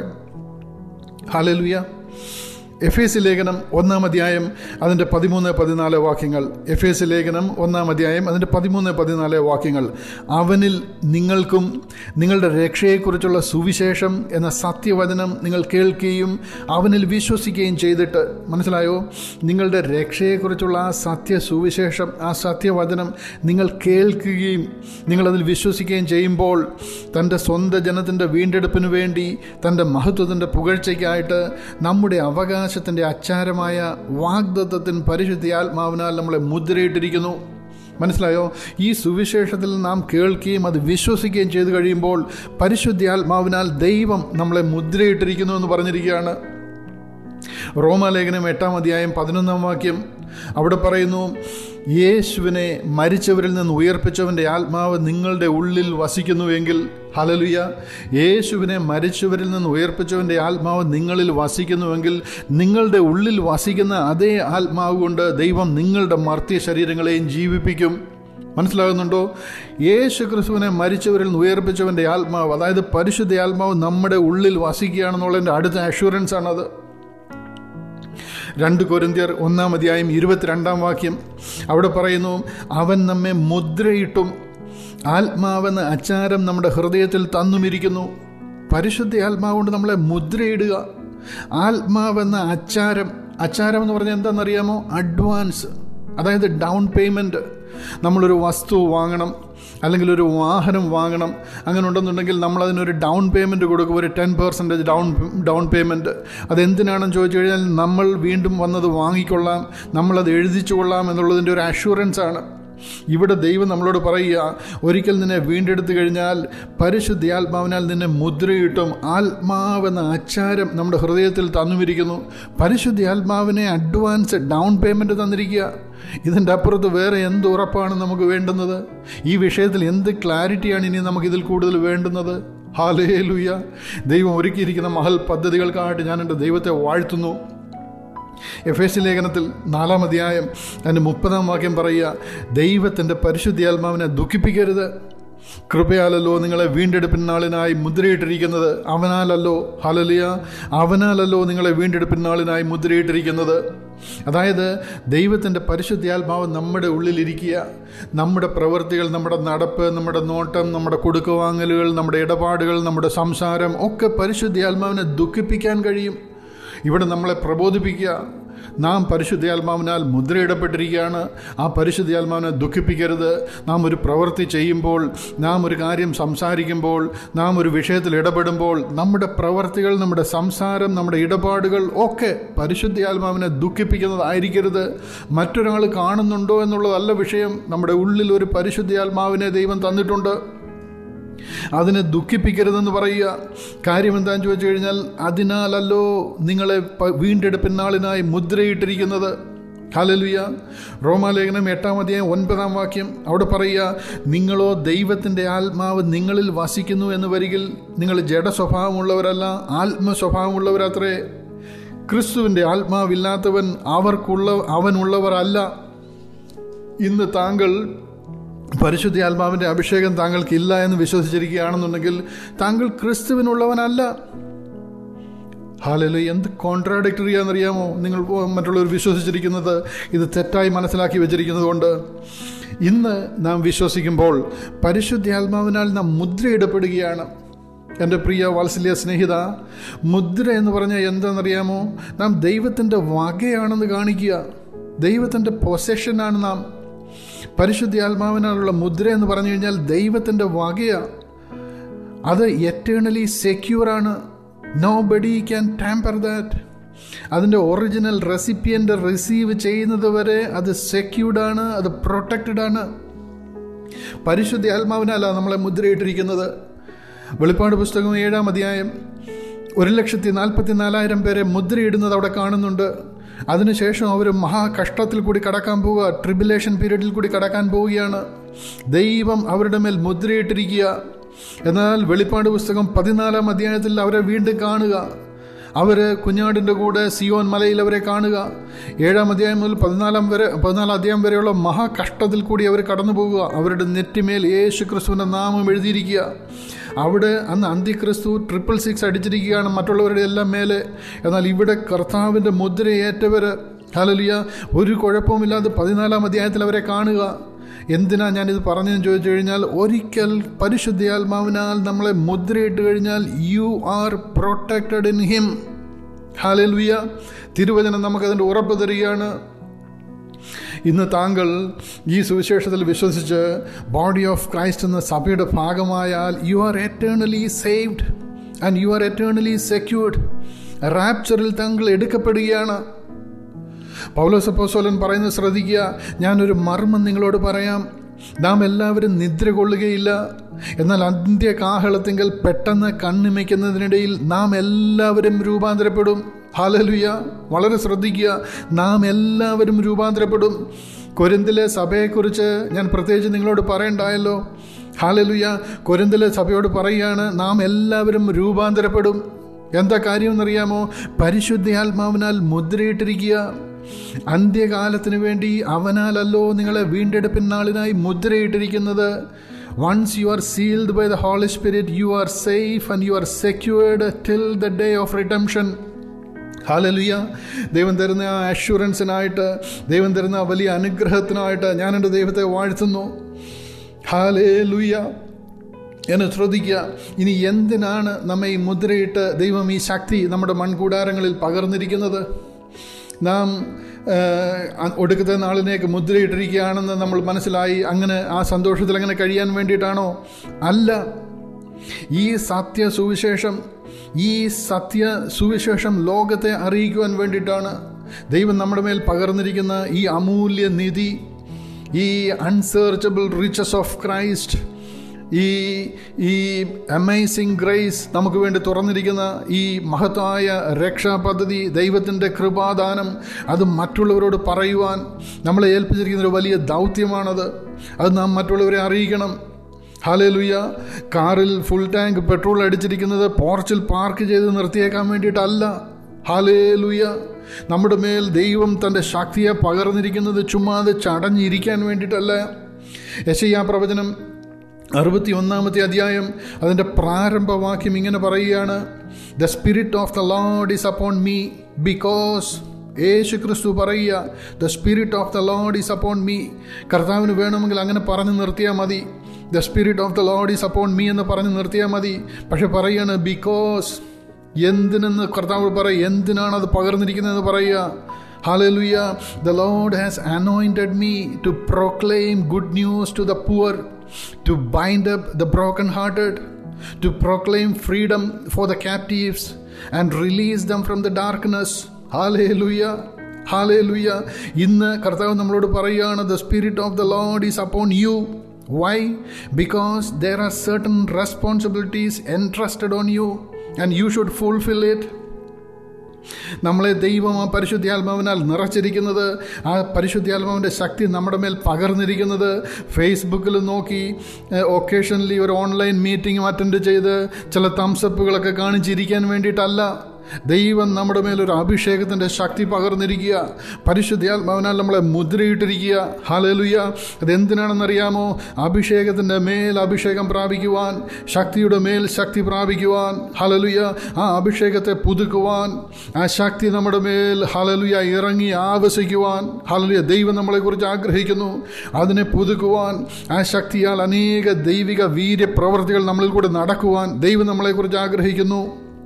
ഹലലുയ എഫ് എസ് ലേഖനം ഒന്നാം അധ്യായം അതിൻ്റെ പതിമൂന്ന് പതിനാല് വാക്യങ്ങൾ എഫ് എസ് ലേഖനം ഒന്നാം അധ്യായം അതിൻ്റെ പതിമൂന്ന് പതിനാല് വാക്യങ്ങൾ അവനിൽ നിങ്ങൾക്കും നിങ്ങളുടെ രക്ഷയെക്കുറിച്ചുള്ള സുവിശേഷം എന്ന സത്യവചനം നിങ്ങൾ കേൾക്കുകയും അവനിൽ വിശ്വസിക്കുകയും ചെയ്തിട്ട് മനസ്സിലായോ നിങ്ങളുടെ രക്ഷയെക്കുറിച്ചുള്ള ആ സത്യ സുവിശേഷം ആ സത്യവചനം നിങ്ങൾ കേൾക്കുകയും നിങ്ങളതിൽ വിശ്വസിക്കുകയും ചെയ്യുമ്പോൾ തൻ്റെ സ്വന്തം ജനത്തിൻ്റെ വീണ്ടെടുപ്പിന് വേണ്ടി തൻ്റെ മഹത്വത്തിൻ്റെ പുകഴ്ചയ്ക്കായിട്ട് നമ്മുടെ അവകാശം അവകാശത്തിൻ്റെ അച്ചാരമായ വാഗ്ദത്വത്തിന് പരിശുദ്ധിയാത്മാവിനാൽ നമ്മളെ മുദ്രയിട്ടിരിക്കുന്നു മനസ്സിലായോ ഈ സുവിശേഷത്തിൽ നാം കേൾക്കുകയും അത് വിശ്വസിക്കുകയും ചെയ്തു കഴിയുമ്പോൾ പരിശുദ്ധാത്മാവിനാൽ ദൈവം നമ്മളെ മുദ്രയിട്ടിരിക്കുന്നു എന്ന് പറഞ്ഞിരിക്കുകയാണ് റോമാലേഖനം എട്ടാം അധ്യായം പതിനൊന്നാം വാക്യം അവിടെ പറയുന്നു യേശുവിനെ മരിച്ചവരിൽ നിന്ന് ഉയർപ്പിച്ചവൻ്റെ ആത്മാവ് നിങ്ങളുടെ ഉള്ളിൽ വസിക്കുന്നുവെങ്കിൽ ഹലലുയ യേശുവിനെ മരിച്ചവരിൽ നിന്ന് ഉയർപ്പിച്ചവൻ്റെ ആത്മാവ് നിങ്ങളിൽ വസിക്കുന്നുവെങ്കിൽ നിങ്ങളുടെ ഉള്ളിൽ വസിക്കുന്ന അതേ ആത്മാവ് കൊണ്ട് ദൈവം നിങ്ങളുടെ മർത്യ ശരീരങ്ങളെയും ജീവിപ്പിക്കും മനസ്സിലാകുന്നുണ്ടോ യേശു ക്രിസ്തുവിനെ മരിച്ചവരിൽ നിന്ന് ഉയർപ്പിച്ചവൻ്റെ ആത്മാവ് അതായത് പരിശുദ്ധ ആത്മാവ് നമ്മുടെ ഉള്ളിൽ വസിക്കുകയാണെന്നുള്ളതിൻ്റെ അടുത്ത അഷുറൻസ് ആണത് രണ്ട് കൊരിന്ത്യർ ഒന്നാം അധ്യായം ഇരുപത്തിരണ്ടാം വാക്യം അവിടെ പറയുന്നു അവൻ നമ്മെ മുദ്രയിട്ടും ആത്മാവെന്ന അച്ചാരം നമ്മുടെ ഹൃദയത്തിൽ തന്നുമിരിക്കുന്നു പരിശുദ്ധ ആത്മാവ് കൊണ്ട് നമ്മളെ മുദ്രയിടുക ആത്മാവെന്ന അച്ചാരം അച്ചാരം എന്ന് പറഞ്ഞാൽ എന്താണെന്നറിയാമോ അഡ്വാൻസ് അതായത് ഡൗൺ പേയ്മെൻറ്റ് നമ്മളൊരു വസ്തു വാങ്ങണം അല്ലെങ്കിൽ ഒരു വാഹനം വാങ്ങണം അങ്ങനെ ഉണ്ടെന്നുണ്ടെങ്കിൽ നമ്മൾ അതിനൊരു ഡൗൺ പേയ്മെൻറ്റ് കൊടുക്കും ഒരു ten percentage down down payment അതെന്തിനാണെന്ന് ചോദിച്ചു കഴിഞ്ഞാൽ നമ്മൾ വീണ്ടും വന്നത് വാങ്ങിക്കൊള്ളാം നമ്മളത് എഴുതിച്ചു കൊള്ളാം എന്നുള്ളതിൻ്റെ ഒരു അഷുറൻസ് ആണ് ഇവിടെ ദൈവം നമ്മളോട് പറയുക ഒരിക്കൽ നിന്നെ വീണ്ടെടുത്തു കഴിഞ്ഞാൽ പരിശുദ്ധാത്മാവിനാൽ നിന്നെ മുദ്രയിട്ടും ആത്മാവെന്ന ആചാരം നമ്മുടെ ഹൃദയത്തിൽ തന്നുമിരിക്കുന്നു പരിശുദ്ധാത്മാവിനെ അഡ്വാൻസ് ഡൗൺ പേയ്മെൻറ്റ് തന്നിരിക്കുക ഇതിൻ്റെ അപ്പുറത്ത് വേറെ എന്ത് ഉറപ്പാണ് നമുക്ക് വേണ്ടുന്നത് ഈ വിഷയത്തിൽ എന്ത് ക്ലാരിറ്റിയാണ് ഇനി നമുക്ക് ഇതിൽ കൂടുതൽ വേണ്ടുന്നത് ഹാലേ ലുയ്യ ദൈവം ഒരുക്കിയിരിക്കുന്ന മഹൽ പദ്ധതികൾക്കായിട്ട് ഞാൻ എൻ്റെ ദൈവത്തെ വാഴ്ത്തുന്നു എഫ് എസ് ലേഖനത്തിൽ നാലാം അധ്യായം അതിൻ്റെ മുപ്പതാം വാക്യം പറയുക ദൈവത്തിൻ്റെ പരിശുദ്ധാത്മാവിനെ ദുഃഖിപ്പിക്കരുത് കൃപയാലല്ലോ നിങ്ങളെ വീണ്ടെടുപ്പിൻ നാളിനായി മുദ്രയിട്ടിരിക്കുന്നത് അവനാലല്ലോ ഹലലിയ അവനാലല്ലോ നിങ്ങളെ വീണ്ടെടുപ്പിൻ നാളിനായി മുദ്രയിട്ടിരിക്കുന്നത് അതായത് ദൈവത്തിൻ്റെ പരിശുദ്ധാത്മാവ് നമ്മുടെ ഉള്ളിലിരിക്കുക നമ്മുടെ പ്രവൃത്തികൾ നമ്മുടെ നടപ്പ് നമ്മുടെ നോട്ടം നമ്മുടെ കൊടുക്കുവാങ്ങലുകൾ നമ്മുടെ ഇടപാടുകൾ നമ്മുടെ സംസാരം ഒക്കെ പരിശുദ്ധാത്മാവിനെ ദുഃഖിപ്പിക്കാൻ കഴിയും ഇവിടെ നമ്മളെ പ്രബോധിപ്പിക്കുക നാം പരിശുദ്ധാത്മാവിനാൽ മുദ്രയിടപ്പെട്ടിരിക്കുകയാണ് ആ പരിശുദ്ധാത്മാവിനെ ദുഃഖിപ്പിക്കരുത് നാം ഒരു പ്രവൃത്തി ചെയ്യുമ്പോൾ നാം ഒരു കാര്യം സംസാരിക്കുമ്പോൾ നാം ഒരു വിഷയത്തിൽ ഇടപെടുമ്പോൾ നമ്മുടെ പ്രവർത്തികൾ നമ്മുടെ സംസാരം നമ്മുടെ ഇടപാടുകൾ ഒക്കെ പരിശുദ്ധാത്മാവിനെ ദുഃഖിപ്പിക്കുന്നതായിരിക്കരുത് മറ്റൊരാൾ കാണുന്നുണ്ടോ എന്നുള്ളതല്ല വിഷയം നമ്മുടെ ഉള്ളിൽ ഒരു പരിശുദ്ധാത്മാവിനെ ദൈവം തന്നിട്ടുണ്ട് അതിനെ ദുഃഖിപ്പിക്കരുതെന്ന് പറയുക കാര്യം എന്താണെന്ന് ചോദിച്ചു കഴിഞ്ഞാൽ അതിനാലല്ലോ നിങ്ങളെ പ- വീണ്ടെടുപ്പിൻ നാളിനായി മുദ്രയിട്ടിരിക്കുന്നത് ഹലലുയ റോമാലേഖനം എട്ടാം അധ്യായം ഒൻപതാം വാക്യം അവിടെ പറയുക നിങ്ങളോ ദൈവത്തിൻ്റെ ആത്മാവ് നിങ്ങളിൽ വസിക്കുന്നു എന്ന് വരികിൽ നിങ്ങൾ ജഡ സ്വഭാവമുള്ളവരല്ല ആത്മ സ്വഭാവമുള്ളവരത്രേ ക്രിസ്തുവിൻ്റെ ആത്മാവില്ലാത്തവൻ അവർക്കുള്ള അവനുള്ളവരല്ല ഇന്ന് താങ്കൾ പരിശുദ്ധ ആത്മാവിൻ്റെ അഭിഷേകം താങ്കൾക്കില്ല എന്ന് വിശ്വസിച്ചിരിക്കുകയാണെന്നുണ്ടെങ്കിൽ താങ്കൾ ക്രിസ്തുവിനുള്ളവനല്ല ഹാലല് എന്ത് കോൺട്രാഡിക്ടറി ആണെന്നറിയാമോ നിങ്ങൾ മറ്റുള്ളവർ വിശ്വസിച്ചിരിക്കുന്നത് ഇത് തെറ്റായി മനസ്സിലാക്കി വെച്ചിരിക്കുന്നത് കൊണ്ട് ഇന്ന് നാം വിശ്വസിക്കുമ്പോൾ പരിശുദ്ധാത്മാവിനാൽ നാം മുദ്രയിടപ്പെടുകയാണ് എൻ്റെ പ്രിയ വാത്സല്യ സ്നേഹിത മുദ്ര എന്ന് പറഞ്ഞാൽ എന്താണെന്നറിയാമോ നാം ദൈവത്തിൻ്റെ വകയാണെന്ന് കാണിക്കുക ദൈവത്തിൻ്റെ പൊസഷനാണ് നാം പരിശുദ്ധാത്മാവിനാലുള്ള മുദ്ര എന്ന് പറഞ്ഞു കഴിഞ്ഞാൽ ദൈവത്തിൻ്റെ വകയാണ് അത് എറ്റേണലി സെക്യൂറാണ് nobody can tamper that അതിൻ്റെ ഒറിജിനൽ റെസിപ്പിയൻ്റ് റിസീവ് ചെയ്യുന്നത് വരെ അത് സെക്യൂർഡാണ് അത് പ്രൊട്ടക്റ്റഡ് ആണ് പരിശുദ്ധ ആത്മാവിനല്ല നമ്മളെ മുദ്രയിട്ടിരിക്കുന്നത് വെളിപ്പാട് പുസ്തകം ഏഴാം അധ്യായം ഒരു ലക്ഷത്തി നാൽപ്പത്തി നാലായിരം പേരെ മുദ്രയിടുന്നത് അവിടെ കാണുന്നുണ്ട് അതിനുശേഷം അവർ മഹാകഷ്ടത്തിൽ കൂടി കടക്കാൻ പോവുക ട്രിബുലേഷൻ പീരീഡിൽ കൂടി കടക്കാൻ പോവുകയാണ് ദൈവം അവരുടെ മേൽ മുദ്രയിട്ടിരിക്കുക എന്നാൽ വെളിപ്പാട് പുസ്തകം പതിനാലാം അധ്യായത്തിൽ അവരെ വീണ്ടും കാണുക അവർ കുഞ്ഞാടിൻ്റെ കൂടെ സിയോൻ മലയിൽ അവരെ കാണുക ഏഴാം അധ്യായം മുതൽ പതിനാലാം വരെ പതിനാലാം അധ്യായം വരെയുള്ള മഹാകഷ്ടത്തിൽ കൂടി അവർ കടന്നു പോകുക അവരുടെ നെറ്റിമേൽ യേശു ക്രിസ്തുവിൻ്റെ നാമം എഴുതിയിരിക്കുക അവിടെ അന്ന് അന്തിക്രിസ്തു ട്രിപ്പിൾ സിക്സ് അടിച്ചിരിക്കുകയാണ് മറ്റുള്ളവരുടെ എല്ലാം മേലെ എന്നാൽ ഇവിടെ കർത്താവിൻ്റെ മുദ്രയേറ്റവർ ഹലലിയ ഒരു കുഴപ്പമില്ലാതെ പതിനാലാം അധ്യായത്തിൽ അവരെ കാണുക എന്തിനാ ഞാനിത് പറഞ്ഞതെന്ന് ചോദിച്ചു കഴിഞ്ഞാൽ ഒരിക്കൽ പരിശുദ്ധാത്മാവിനാൽ നമ്മളെ മുദ്രയിട്ട് കഴിഞ്ഞാൽ you are protected in him hallelujah തിരുവചനം നമുക്കതിൻ്റെ ഉറപ്പ് തരികയാണ് ഇന്ന് താങ്കൾ ഈ സുവിശേഷത്തിൽ വിശ്വസിച്ച് ബോഡി ഓഫ് ക്രൈസ്റ്റ് എന്ന സഭയുടെ ഭാഗമായാൽ you are eternally saved and you are eternally secured റാപ്ചറിൽ താങ്കൾ എടുക്കപ്പെടുകയാണ് പൗലോസപ്പോസോലൻ പറയുന്നത് ശ്രദ്ധിക്കുക ഞാനൊരു മർമ്മം നിങ്ങളോട് പറയാം നാം എല്ലാവരും നിദ്ര കൊള്ളുകയില്ല എന്നാൽ അന്ത്യകാഹളത്തിങ്കൽ പെട്ടെന്ന് കണ്ണിമയ്ക്കുന്നതിനിടയിൽ നാം എല്ലാവരും രൂപാന്തരപ്പെടും ഹാലലുയ വളരെ ശ്രദ്ധിക്കുക നാം എല്ലാവരും രൂപാന്തരപ്പെടും കൊരിന്തിലെ സഭയെക്കുറിച്ച് ഞാൻ പ്രത്യേകിച്ച് നിങ്ങളോട് പറയണ്ടായല്ലോ ഹാലലുയ കൊരിന്തിലെ സഭയോട് പറയുകയാണ് നാം എല്ലാവരും രൂപാന്തരപ്പെടും എന്താ കാര്യമെന്നറിയാമോ പരിശുദ്ധാത്മാവിനാൽ മുദ്രയിട്ടിരിക്കുക അന്ത്യകാലത്തിന് വേണ്ടി അവനാലല്ലോ നിങ്ങളെ വീണ്ടെടുപ്പിൻ നാളിനായി മുദ്രയിട്ടിരിക്കുന്നത് once you are sealed by the Holy Spirit you are safe and you are secured till the day of redemption hallelujah ദൈവം തരുന്ന ആ അഷുറൻസിനായിട്ട് ദൈവം തരുന്ന ആ വലിയ അനുഗ്രഹത്തിനായിട്ട് ഞാൻ എൻ്റെ ദൈവത്തെ വാഴ്ത്തുന്നു ഹാലേ ലുയ്യ എന്നെ ശ്രദ്ധിക്കുക ഇനി എന്തിനാണ് നമ്മെ ഈ മുദ്രയിട്ട് ദൈവം ഈ ശക്തി നമ്മുടെ മൺകൂടാരങ്ങളിൽ പകർന്നിരിക്കുന്നത് നാം ഒടുക്കത്തെ നാളിനേക്ക് മുദ്രയിട്ടിരിക്കുകയാണെന്ന് നമ്മൾ മനസ്സിലായി അങ്ങനെ ആ സന്തോഷത്തിൽ അങ്ങനെ കഴിയാൻ വേണ്ടിയിട്ടാണോ അല്ല ഈ സത്യ സുവിശേഷം ഈ സത്യ സുവിശേഷം ലോകത്തെ അറിയിക്കുവാൻ വേണ്ടിയിട്ടാണ് ദൈവം നമ്മുടെ മേൽ പകർന്നിരിക്കുന്ന ഈ അമൂല്യ നിധി ഈ അൺസേർച്ചബിൾ റിച്ചസ് ഓഫ് ക്രൈസ്റ്റ് ഈ ഈ അമേസിങ് ഗ്രേസ് നമുക്ക് വേണ്ടി തുറന്നിരിക്കുന്ന ഈ മഹത്തായ രക്ഷാപദ്ധതി ദൈവത്തിൻ്റെ കൃപാദാനം അത് മറ്റുള്ളവരോട് പറയുവാൻ നമ്മളെ ഏൽപ്പിച്ചിരിക്കുന്ന ഒരു വലിയ ദൗത്യമാണത് അത് നാം മറ്റുള്ളവരെ അറിയിക്കണം ഹാലേലുയ്യ കാറിൽ ഫുൾ ടാങ്ക് പെട്രോൾ അടിച്ചിരിക്കുന്നത് പോർച്ചിൽ പാർക്ക് ചെയ്ത് നിർത്തിയേക്കാൻ വേണ്ടിയിട്ടല്ല ഹാലേലുയ്യ നമ്മുടെ മേൽ ദൈവം തൻ്റെ ശക്തിയെ പകർന്നിരിക്കുന്നത് ചുമ്മാതെ ചടഞ്ഞിരിക്കാൻ വേണ്ടിയിട്ടല്ല യശയ്യാ പ്രവചനം അറുപത്തി ഒന്നാമത്തെ അധ്യായം അതിൻ്റെ പ്രാരംഭവാക്യം ഇങ്ങനെ പറയുകയാണ് the spirit of the Lord is upon me because യേശു ക്രിസ്തു പറയുക the spirit of the Lord is upon me കർത്താവിന് വേണമെങ്കിൽ അങ്ങനെ പറഞ്ഞു നിർത്തിയാൽ മതി the spirit of the Lord is upon me എന്ന് പറഞ്ഞ് നിർത്തിയാൽ മതി പക്ഷെ പറയാണ് ബിക്കോസ് എന്തിനെന്ന് കർത്താവ് പറയും എന്തിനാണ് അത് പകർന്നിരിക്കുന്നതെന്ന് പറയുക Hallelujah. The Lord has anointed me to proclaim good news to the poor, to bind up the brokenhearted, to proclaim freedom for the captives, and release them from the darkness. Hallelujah. Hallelujah ഇന്ന് കർത്താവ് നമ്മളോട് പറയുകയാണ് the spirit of the Lord is upon you why because there are certain responsibilities entrusted on you and you should fulfil it നമ്മളെ ദൈവം ആ പരിശുദ്ധാത്മാവിനാൽ നിറച്ചിരിക്കുന്നത് ആ പരിശുദ്ധാത്മാവിൻ്റെ ശക്തി നമ്മുടെ മേൽ പകർന്നിരിക്കുന്നത് ഫേസ്ബുക്കിൽ നോക്കി ഒക്കേഷനലി ഒരു ഓൺലൈൻ മീറ്റിംഗ് അറ്റൻഡ് ചെയ്ത് ചില തംസപ്പുകളൊക്കെ കാണിച്ചിരിക്കാൻ വേണ്ടിയിട്ടല്ല ദൈവം നമ്മുടെ മേലൊരു അഭിഷേകത്തിൻ്റെ ശക്തി പകർന്നിരിക്കുക പരിശുദ്ധാത്മാവിനാൽ നമ്മളെ മുദ്രയിട്ടിരിക്കുക ഹലലുയ അതെന്തിനാണെന്നറിയാമോ അഭിഷേകത്തിൻ്റെ മേൽ അഭിഷേകം പ്രാപിക്കുവാൻ ശക്തിയുടെ മേൽ ശക്തി പ്രാപിക്കുവാൻ ഹലലുയ ആ അഭിഷേകത്തെ പുതുക്കുവാൻ ആ ശക്തി നമ്മുടെ മേൽ ഹലലുയ ഇറങ്ങി ആവസിക്കുവാൻ ഹലലുയ ദൈവം നമ്മളെക്കുറിച്ച് ആഗ്രഹിക്കുന്നു അതിനെ പുതുക്കുവാൻ ആ ശക്തിയാൽ അനേക ദൈവിക വീര്യപ്രവർത്തികൾ നമ്മളിൽ കൂടെ നടക്കുവാൻ ദൈവം നമ്മളെക്കുറിച്ച് ആഗ്രഹിക്കുന്നു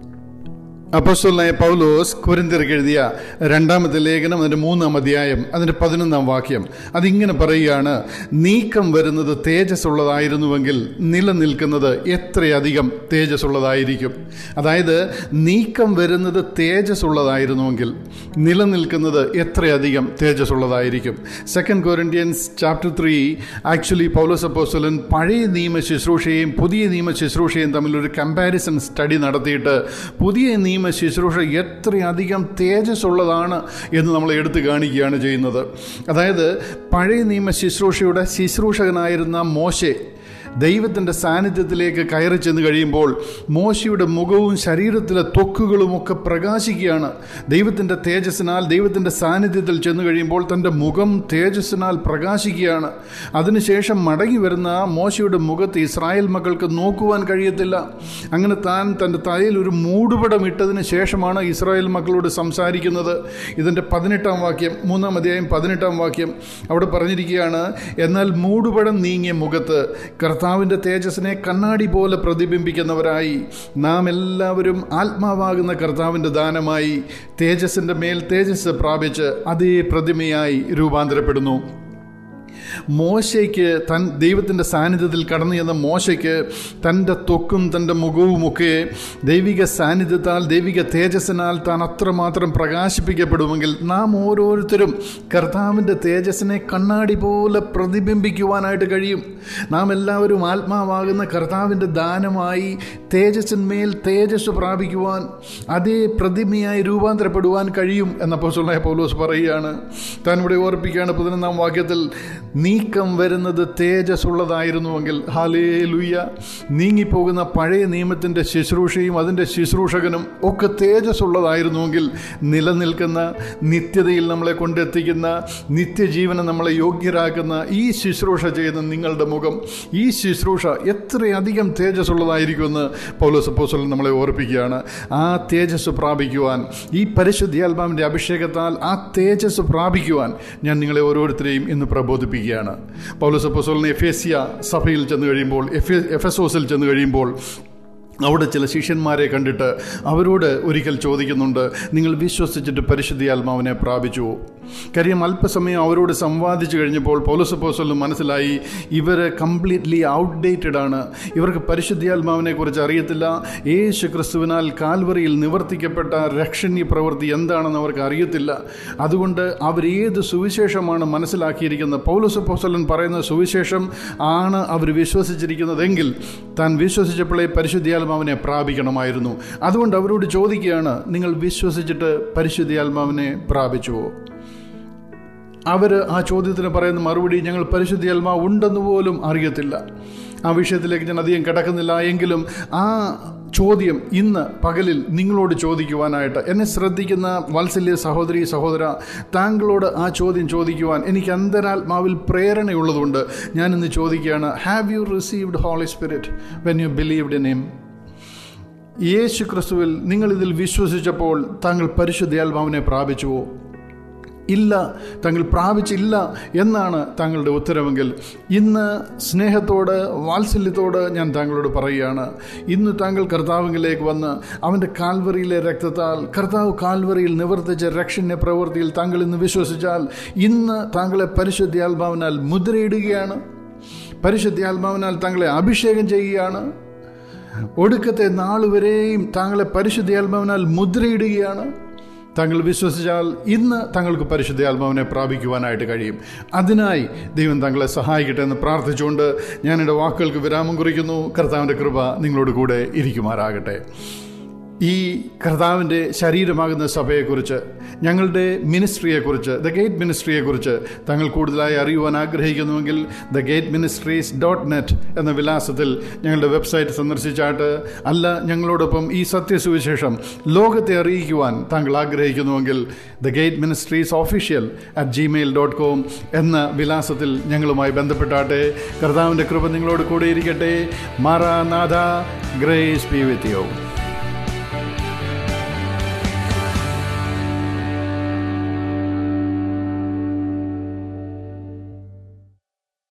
അപ്പസ്വലായ പൗലോസ് കുരിന്തിർക്ക് എഴുതിയ രണ്ടാമത്തെ ലേഖനം അതിൻ്റെ മൂന്നാം അധ്യായം അതിൻ്റെ പതിനൊന്നാം വാക്യം അതിങ്ങനെ പറയുകയാണ് നീക്കം വരുന്നത് തേജസ്സുള്ളതായിരുന്നുവെങ്കിൽ നിലനിൽക്കുന്നത് എത്രയധികം തേജസ്സുള്ളതായിരിക്കും അതായത് നീക്കം വരുന്നത് തേജസ്സുള്ളതായിരുന്നുവെങ്കിൽ നിലനിൽക്കുന്നത് എത്രയധികം തേജസ്സുള്ളതായിരിക്കും second Corinthians chapter three actually പൗലോസ് അപ്പോസ്വലൻ പഴയ നിയമ ശുശ്രൂഷയും പുതിയ നിയമ ശുശ്രൂഷയും തമ്മിലൊരു കമ്പാരിസൺ സ്റ്റഡി നടത്തിയിട്ട് പുതിയ നിയമ ശുശ്രൂഷ എത്രയധികം തേജസ്സുള്ളതാണ് എന്ന് നമ്മൾ എടുത്തു കാണിക്കുകയാണ് ചെയ്യുന്നത് അതായത് പഴയ നിയമ ശുശ്രൂഷയുടെ ശുശ്രൂഷകനായിരുന്ന മോശെ ദൈവത്തിൻ്റെ സാന്നിധ്യത്തിലേക്ക് കയറി ചെന്ന് കഴിയുമ്പോൾ മോശയുടെ മുഖവും ശരീരത്തിലെ ത്വക്കുകളും ഒക്കെ പ്രകാശിക്കുകയാണ് ദൈവത്തിൻ്റെ തേജസ്സിനാൽ ദൈവത്തിൻ്റെ സാന്നിധ്യത്തിൽ ചെന്ന് കഴിയുമ്പോൾ തൻ്റെ മുഖം തേജസ്സിനാൽ പ്രകാശിക്കുകയാണ് അതിനുശേഷം മടങ്ങി വരുന്ന മോശയുടെ മുഖത്ത് ഇസ്രായേൽ മക്കൾക്ക് നോക്കുവാൻ കഴിയത്തില്ല അങ്ങനെ താൻ തൻ്റെ തലയിൽ ഒരു മൂടുപടം ഇട്ടതിന് ശേഷമാണ് ഇസ്രായേൽ മക്കളോട് സംസാരിക്കുന്നത് ഇതിൻ്റെ പതിനെട്ടാം വാക്യം മൂന്നാം അധ്യായം പതിനെട്ടാം വാക്യം അവിടെ പറഞ്ഞിരിക്കുകയാണ് എന്നാൽ മൂടുപടം നീങ്ങിയ മുഖത്ത് കർത്താവിൻ്റെ തേജസ്സിനെ കണ്ണാടി പോലെ പ്രതിബിംബിക്കുന്നവരായി നാം എല്ലാവരും ആത്മാവാകുന്ന കർത്താവിൻ്റെ ദാനമായി തേജസ്സിൻ്റെ മേൽ തേജസ് പ്രാപിച്ച് അതേ പ്രതിമയായി രൂപാന്തരപ്പെടുന്നു മോശയ്ക്ക് തൻ ദൈവത്തിൻ്റെ സാന്നിധ്യത്തിൽ കടന്നു ചെന്ന മോശയ്ക്ക് തൻ്റെ ത്വക്കും തൻ്റെ മുഖവുമൊക്കെ ദൈവിക സാന്നിധ്യത്താൽ ദൈവിക തേജസ്സിനാൽ താൻ അത്രമാത്രം പ്രകാശിപ്പിക്കപ്പെടുമെങ്കിൽ നാം ഓരോരുത്തരും കർത്താവിൻ്റെ തേജസ്സിനെ കണ്ണാടി പോലെ പ്രതിബിംബിക്കുവാനായിട്ട് കഴിയും നാം എല്ലാവരും ആത്മാവാകുന്ന കർത്താവിൻ്റെ ദാനമായി തേജസ്സിന്മേൽ തേജസ് പ്രാപിക്കുവാൻ അതേ പ്രതിമയായി രൂപാന്തരപ്പെടുവാൻ കഴിയും എന്നപ്പോൾ സുള്ളായ പൗലോസ് പറയുകയാണ് താൻ ഇവിടെ ഓർപ്പിക്കുകയാണ് പതിനൊന്നാം വാക്യത്തിൽ നീക്കം വരുന്നത് തേജസ്സുള്ളതായിരുന്നുവെങ്കിൽ ഹാലേ ലുയ്യ നീങ്ങിപ്പോകുന്ന പഴയ നിയമത്തിൻ്റെ ശുശ്രൂഷയും അതിൻ്റെ ശുശ്രൂഷകനും ഒക്കെ തേജസ്സുള്ളതായിരുന്നുവെങ്കിൽ നിലനിൽക്കുന്ന നിത്യതയിൽ നമ്മളെ കൊണ്ടെത്തിക്കുന്ന നിത്യജീവനം നമ്മളെ യോഗ്യരാക്കുന്ന ഈ ശുശ്രൂഷ ചെയ്യുന്ന നിങ്ങളുടെ മുഖം ഈ ശുശ്രൂഷ എത്രയധികം തേജസ്സുള്ളതായിരിക്കുമെന്ന് പൗലോസ് അപ്പോസ്തലൻ നമ്മളെ ഓർപ്പിക്കുകയാണ് ആ തേജസ് പ്രാപിക്കുവാൻ ഈ പരിശുദ്ധിയാത്മാവിൻ്റെ അഭിഷേകത്താൽ ആ തേജസ് പ്രാപിക്കുവാൻ ഞാൻ നിങ്ങളെ ഓരോരുത്തരെയും ഇന്ന് പ്രബോധിപ്പിക്കുകയാണ് പൗലോസ് അപ്പോസ്തലൻ എഫേസ്യ സഭയിൽ ചെന്ന് കഴിയുമ്പോൾ എഫ് എഫസോസിൽ ചെന്ന് കഴിയുമ്പോൾ അവിടെ ചില ശിഷ്യന്മാരെ കണ്ടിട്ട് അവരോട് ഒരിക്കൽ ചോദിക്കുന്നുണ്ട് നിങ്ങൾ വിശ്വസിച്ചിട്ട് പരിശുദ്ധിയാത്മാവിനെ പ്രാപിച്ചുവോ കാര്യം അല്പസമയം അവരോട് സംവാദിച്ചു കഴിഞ്ഞപ്പോൾ പൗലസപ്പോസലും മനസ്സിലായി ഇവർ കംപ്ലീറ്റ്ലി ഔട്ട്ഡേറ്റഡ് ആണ് ഇവർക്ക് പരിശുദ്ധിയാത്മാവിനെ കുറിച്ച് അറിയത്തില്ല യേശു ക്രിസ്തുവിനാൽ കാൽവറിയിൽ നിവർത്തിക്കപ്പെട്ട രക്ഷണീയ പ്രവൃത്തി എന്താണെന്ന് അവർക്ക് അറിയത്തില്ല അതുകൊണ്ട് അവർ ഏത് സുവിശേഷമാണ് മനസ്സിലാക്കിയിരിക്കുന്നത് പൗലസപ്പോസലൻ പറയുന്ന സുവിശേഷം ആണ് അവർ വിശ്വസിച്ചിരിക്കുന്നതെങ്കിൽ താൻ വിശ്വസിച്ചപ്പോഴേ പരിശുദ്ധിയാത്മാവിനെ പ്രാപിക്കണമായിരുന്നു അതുകൊണ്ട് അവരോട് ചോദിക്കുകയാണ് നിങ്ങൾ വിശ്വസിച്ചിട്ട് പരിശുദ്ധിയാത്മാവിനെ പ്രാപിച്ചുവോ അവർ ആ ചോദ്യത്തിന് പറയുന്ന മറുപടി ഞങ്ങൾ പരിശുദ്ധിയാത്മാവ് ഉണ്ടെന്ന് പോലും അറിയത്തില്ല ആ വിഷയത്തിലേക്ക് ഞാൻ അധികം കിടക്കുന്നില്ല എങ്കിലും ആ ചോദ്യം ഇന്ന് പകലിൽ നിങ്ങളോട് ചോദിക്കുവാനായിട്ട് എന്നെ ശ്രദ്ധിക്കുന്ന വാത്സല്യ സഹോദരി സഹോദര താങ്കളോട് ആ ചോദ്യം ചോദിക്കുവാൻ എനിക്ക് അന്തരാത്മാവിൽ പ്രേരണയുള്ളതുകൊണ്ട് ഞാൻ ഇന്ന് ചോദിക്കുകയാണ് have you received Holy Spirit when you believed in him യേശു ക്രിസ്തുവിൽ നിങ്ങൾ ഇതിൽ വിശ്വസിച്ചപ്പോൾ താങ്കൾ പരിശുദ്ധാത്മാവിനെ പ്രാപിച്ചുവോ ഇല്ല താങ്കൾ പ്രാപിച്ചില്ല എന്നാണ് താങ്കളുടെ ഉത്തരവെങ്കിൽ ഇന്ന് സ്നേഹത്തോട് വാത്സല്യത്തോട് ഞാൻ താങ്കളോട് പറയുകയാണ് ഇന്ന് താങ്കൾ കർത്താവിലേക്ക് വന്ന് അവൻ്റെ കാൽവറിയിലെ രക്തത്താൽ കർത്താവ് കാൽവറിയിൽ നിവർത്തിച്ച രക്ഷണ്യ പ്രവൃത്തിയിൽ താങ്കൾ ഇന്ന് വിശ്വസിച്ചാൽ ഇന്ന് താങ്കളെ പരിശുദ്ധാത്മാവിനാൽ മുദ്രയിടുകയാണ് പരിശുദ്ധാത്മാവിനാൽ താങ്കളെ അഭിഷേകം ചെയ്യുകയാണ് ഒടുക്കത്തെ നാളുവരെയും താങ്കളെ പരിശുദ്ധാത്മാവിനാൽ മുദ്രയിടുകയാണ് താങ്കൾ വിശ്വസിച്ചാൽ ഇന്ന് താങ്കൾക്ക് പരിശുദ്ധാത്മാവിനെ പ്രാപിക്കുവാനായിട്ട് കഴിയും അതിനായി ദൈവം താങ്കളെ സഹായിക്കട്ടെ എന്ന് പ്രാർത്ഥിച്ചുകൊണ്ട് ഞാൻ എൻ്റെ വാക്കുകൾക്ക് വിരാമം കുറിക്കുന്നു കർത്താവിൻ്റെ കൃപ നിങ്ങളോട് കൂടെ ഇരിക്കുമാറാകട്ടെ ഈ കർത്താവിൻ്റെ ശരീരമാകുന്ന സഭയെക്കുറിച്ച് ഞങ്ങളുടെ മിനിസ്ട്രിയെക്കുറിച്ച് ദ ഗേറ്റ് മിനിസ്ട്രിയെക്കുറിച്ച് താങ്കൾ കൂടുതലായി അറിയുവാൻ ആഗ്രഹിക്കുന്നുവെങ്കിൽ the Gate Ministries dot net എന്ന വിലാസത്തിൽ ഞങ്ങളുടെ വെബ്സൈറ്റ് സന്ദർശിച്ചാട്ട് അല്ല ഞങ്ങളോടൊപ്പം ഈ സത്യസുവിശേഷം ലോകത്തെ അറിയിക്കുവാൻ താങ്കൾ ആഗ്രഹിക്കുന്നുവെങ്കിൽ the Gate Ministries official at Gmail dot com എന്ന വിലാസത്തിൽ ഞങ്ങളുമായി ബന്ധപ്പെട്ടാട്ടെ കർത്താവിൻ്റെ കൃപ നിങ്ങളോട് കൂടെ ഇരിക്കട്ടെ മാറാനാഥ ഗ്രേസ് പി വിത്ത് യു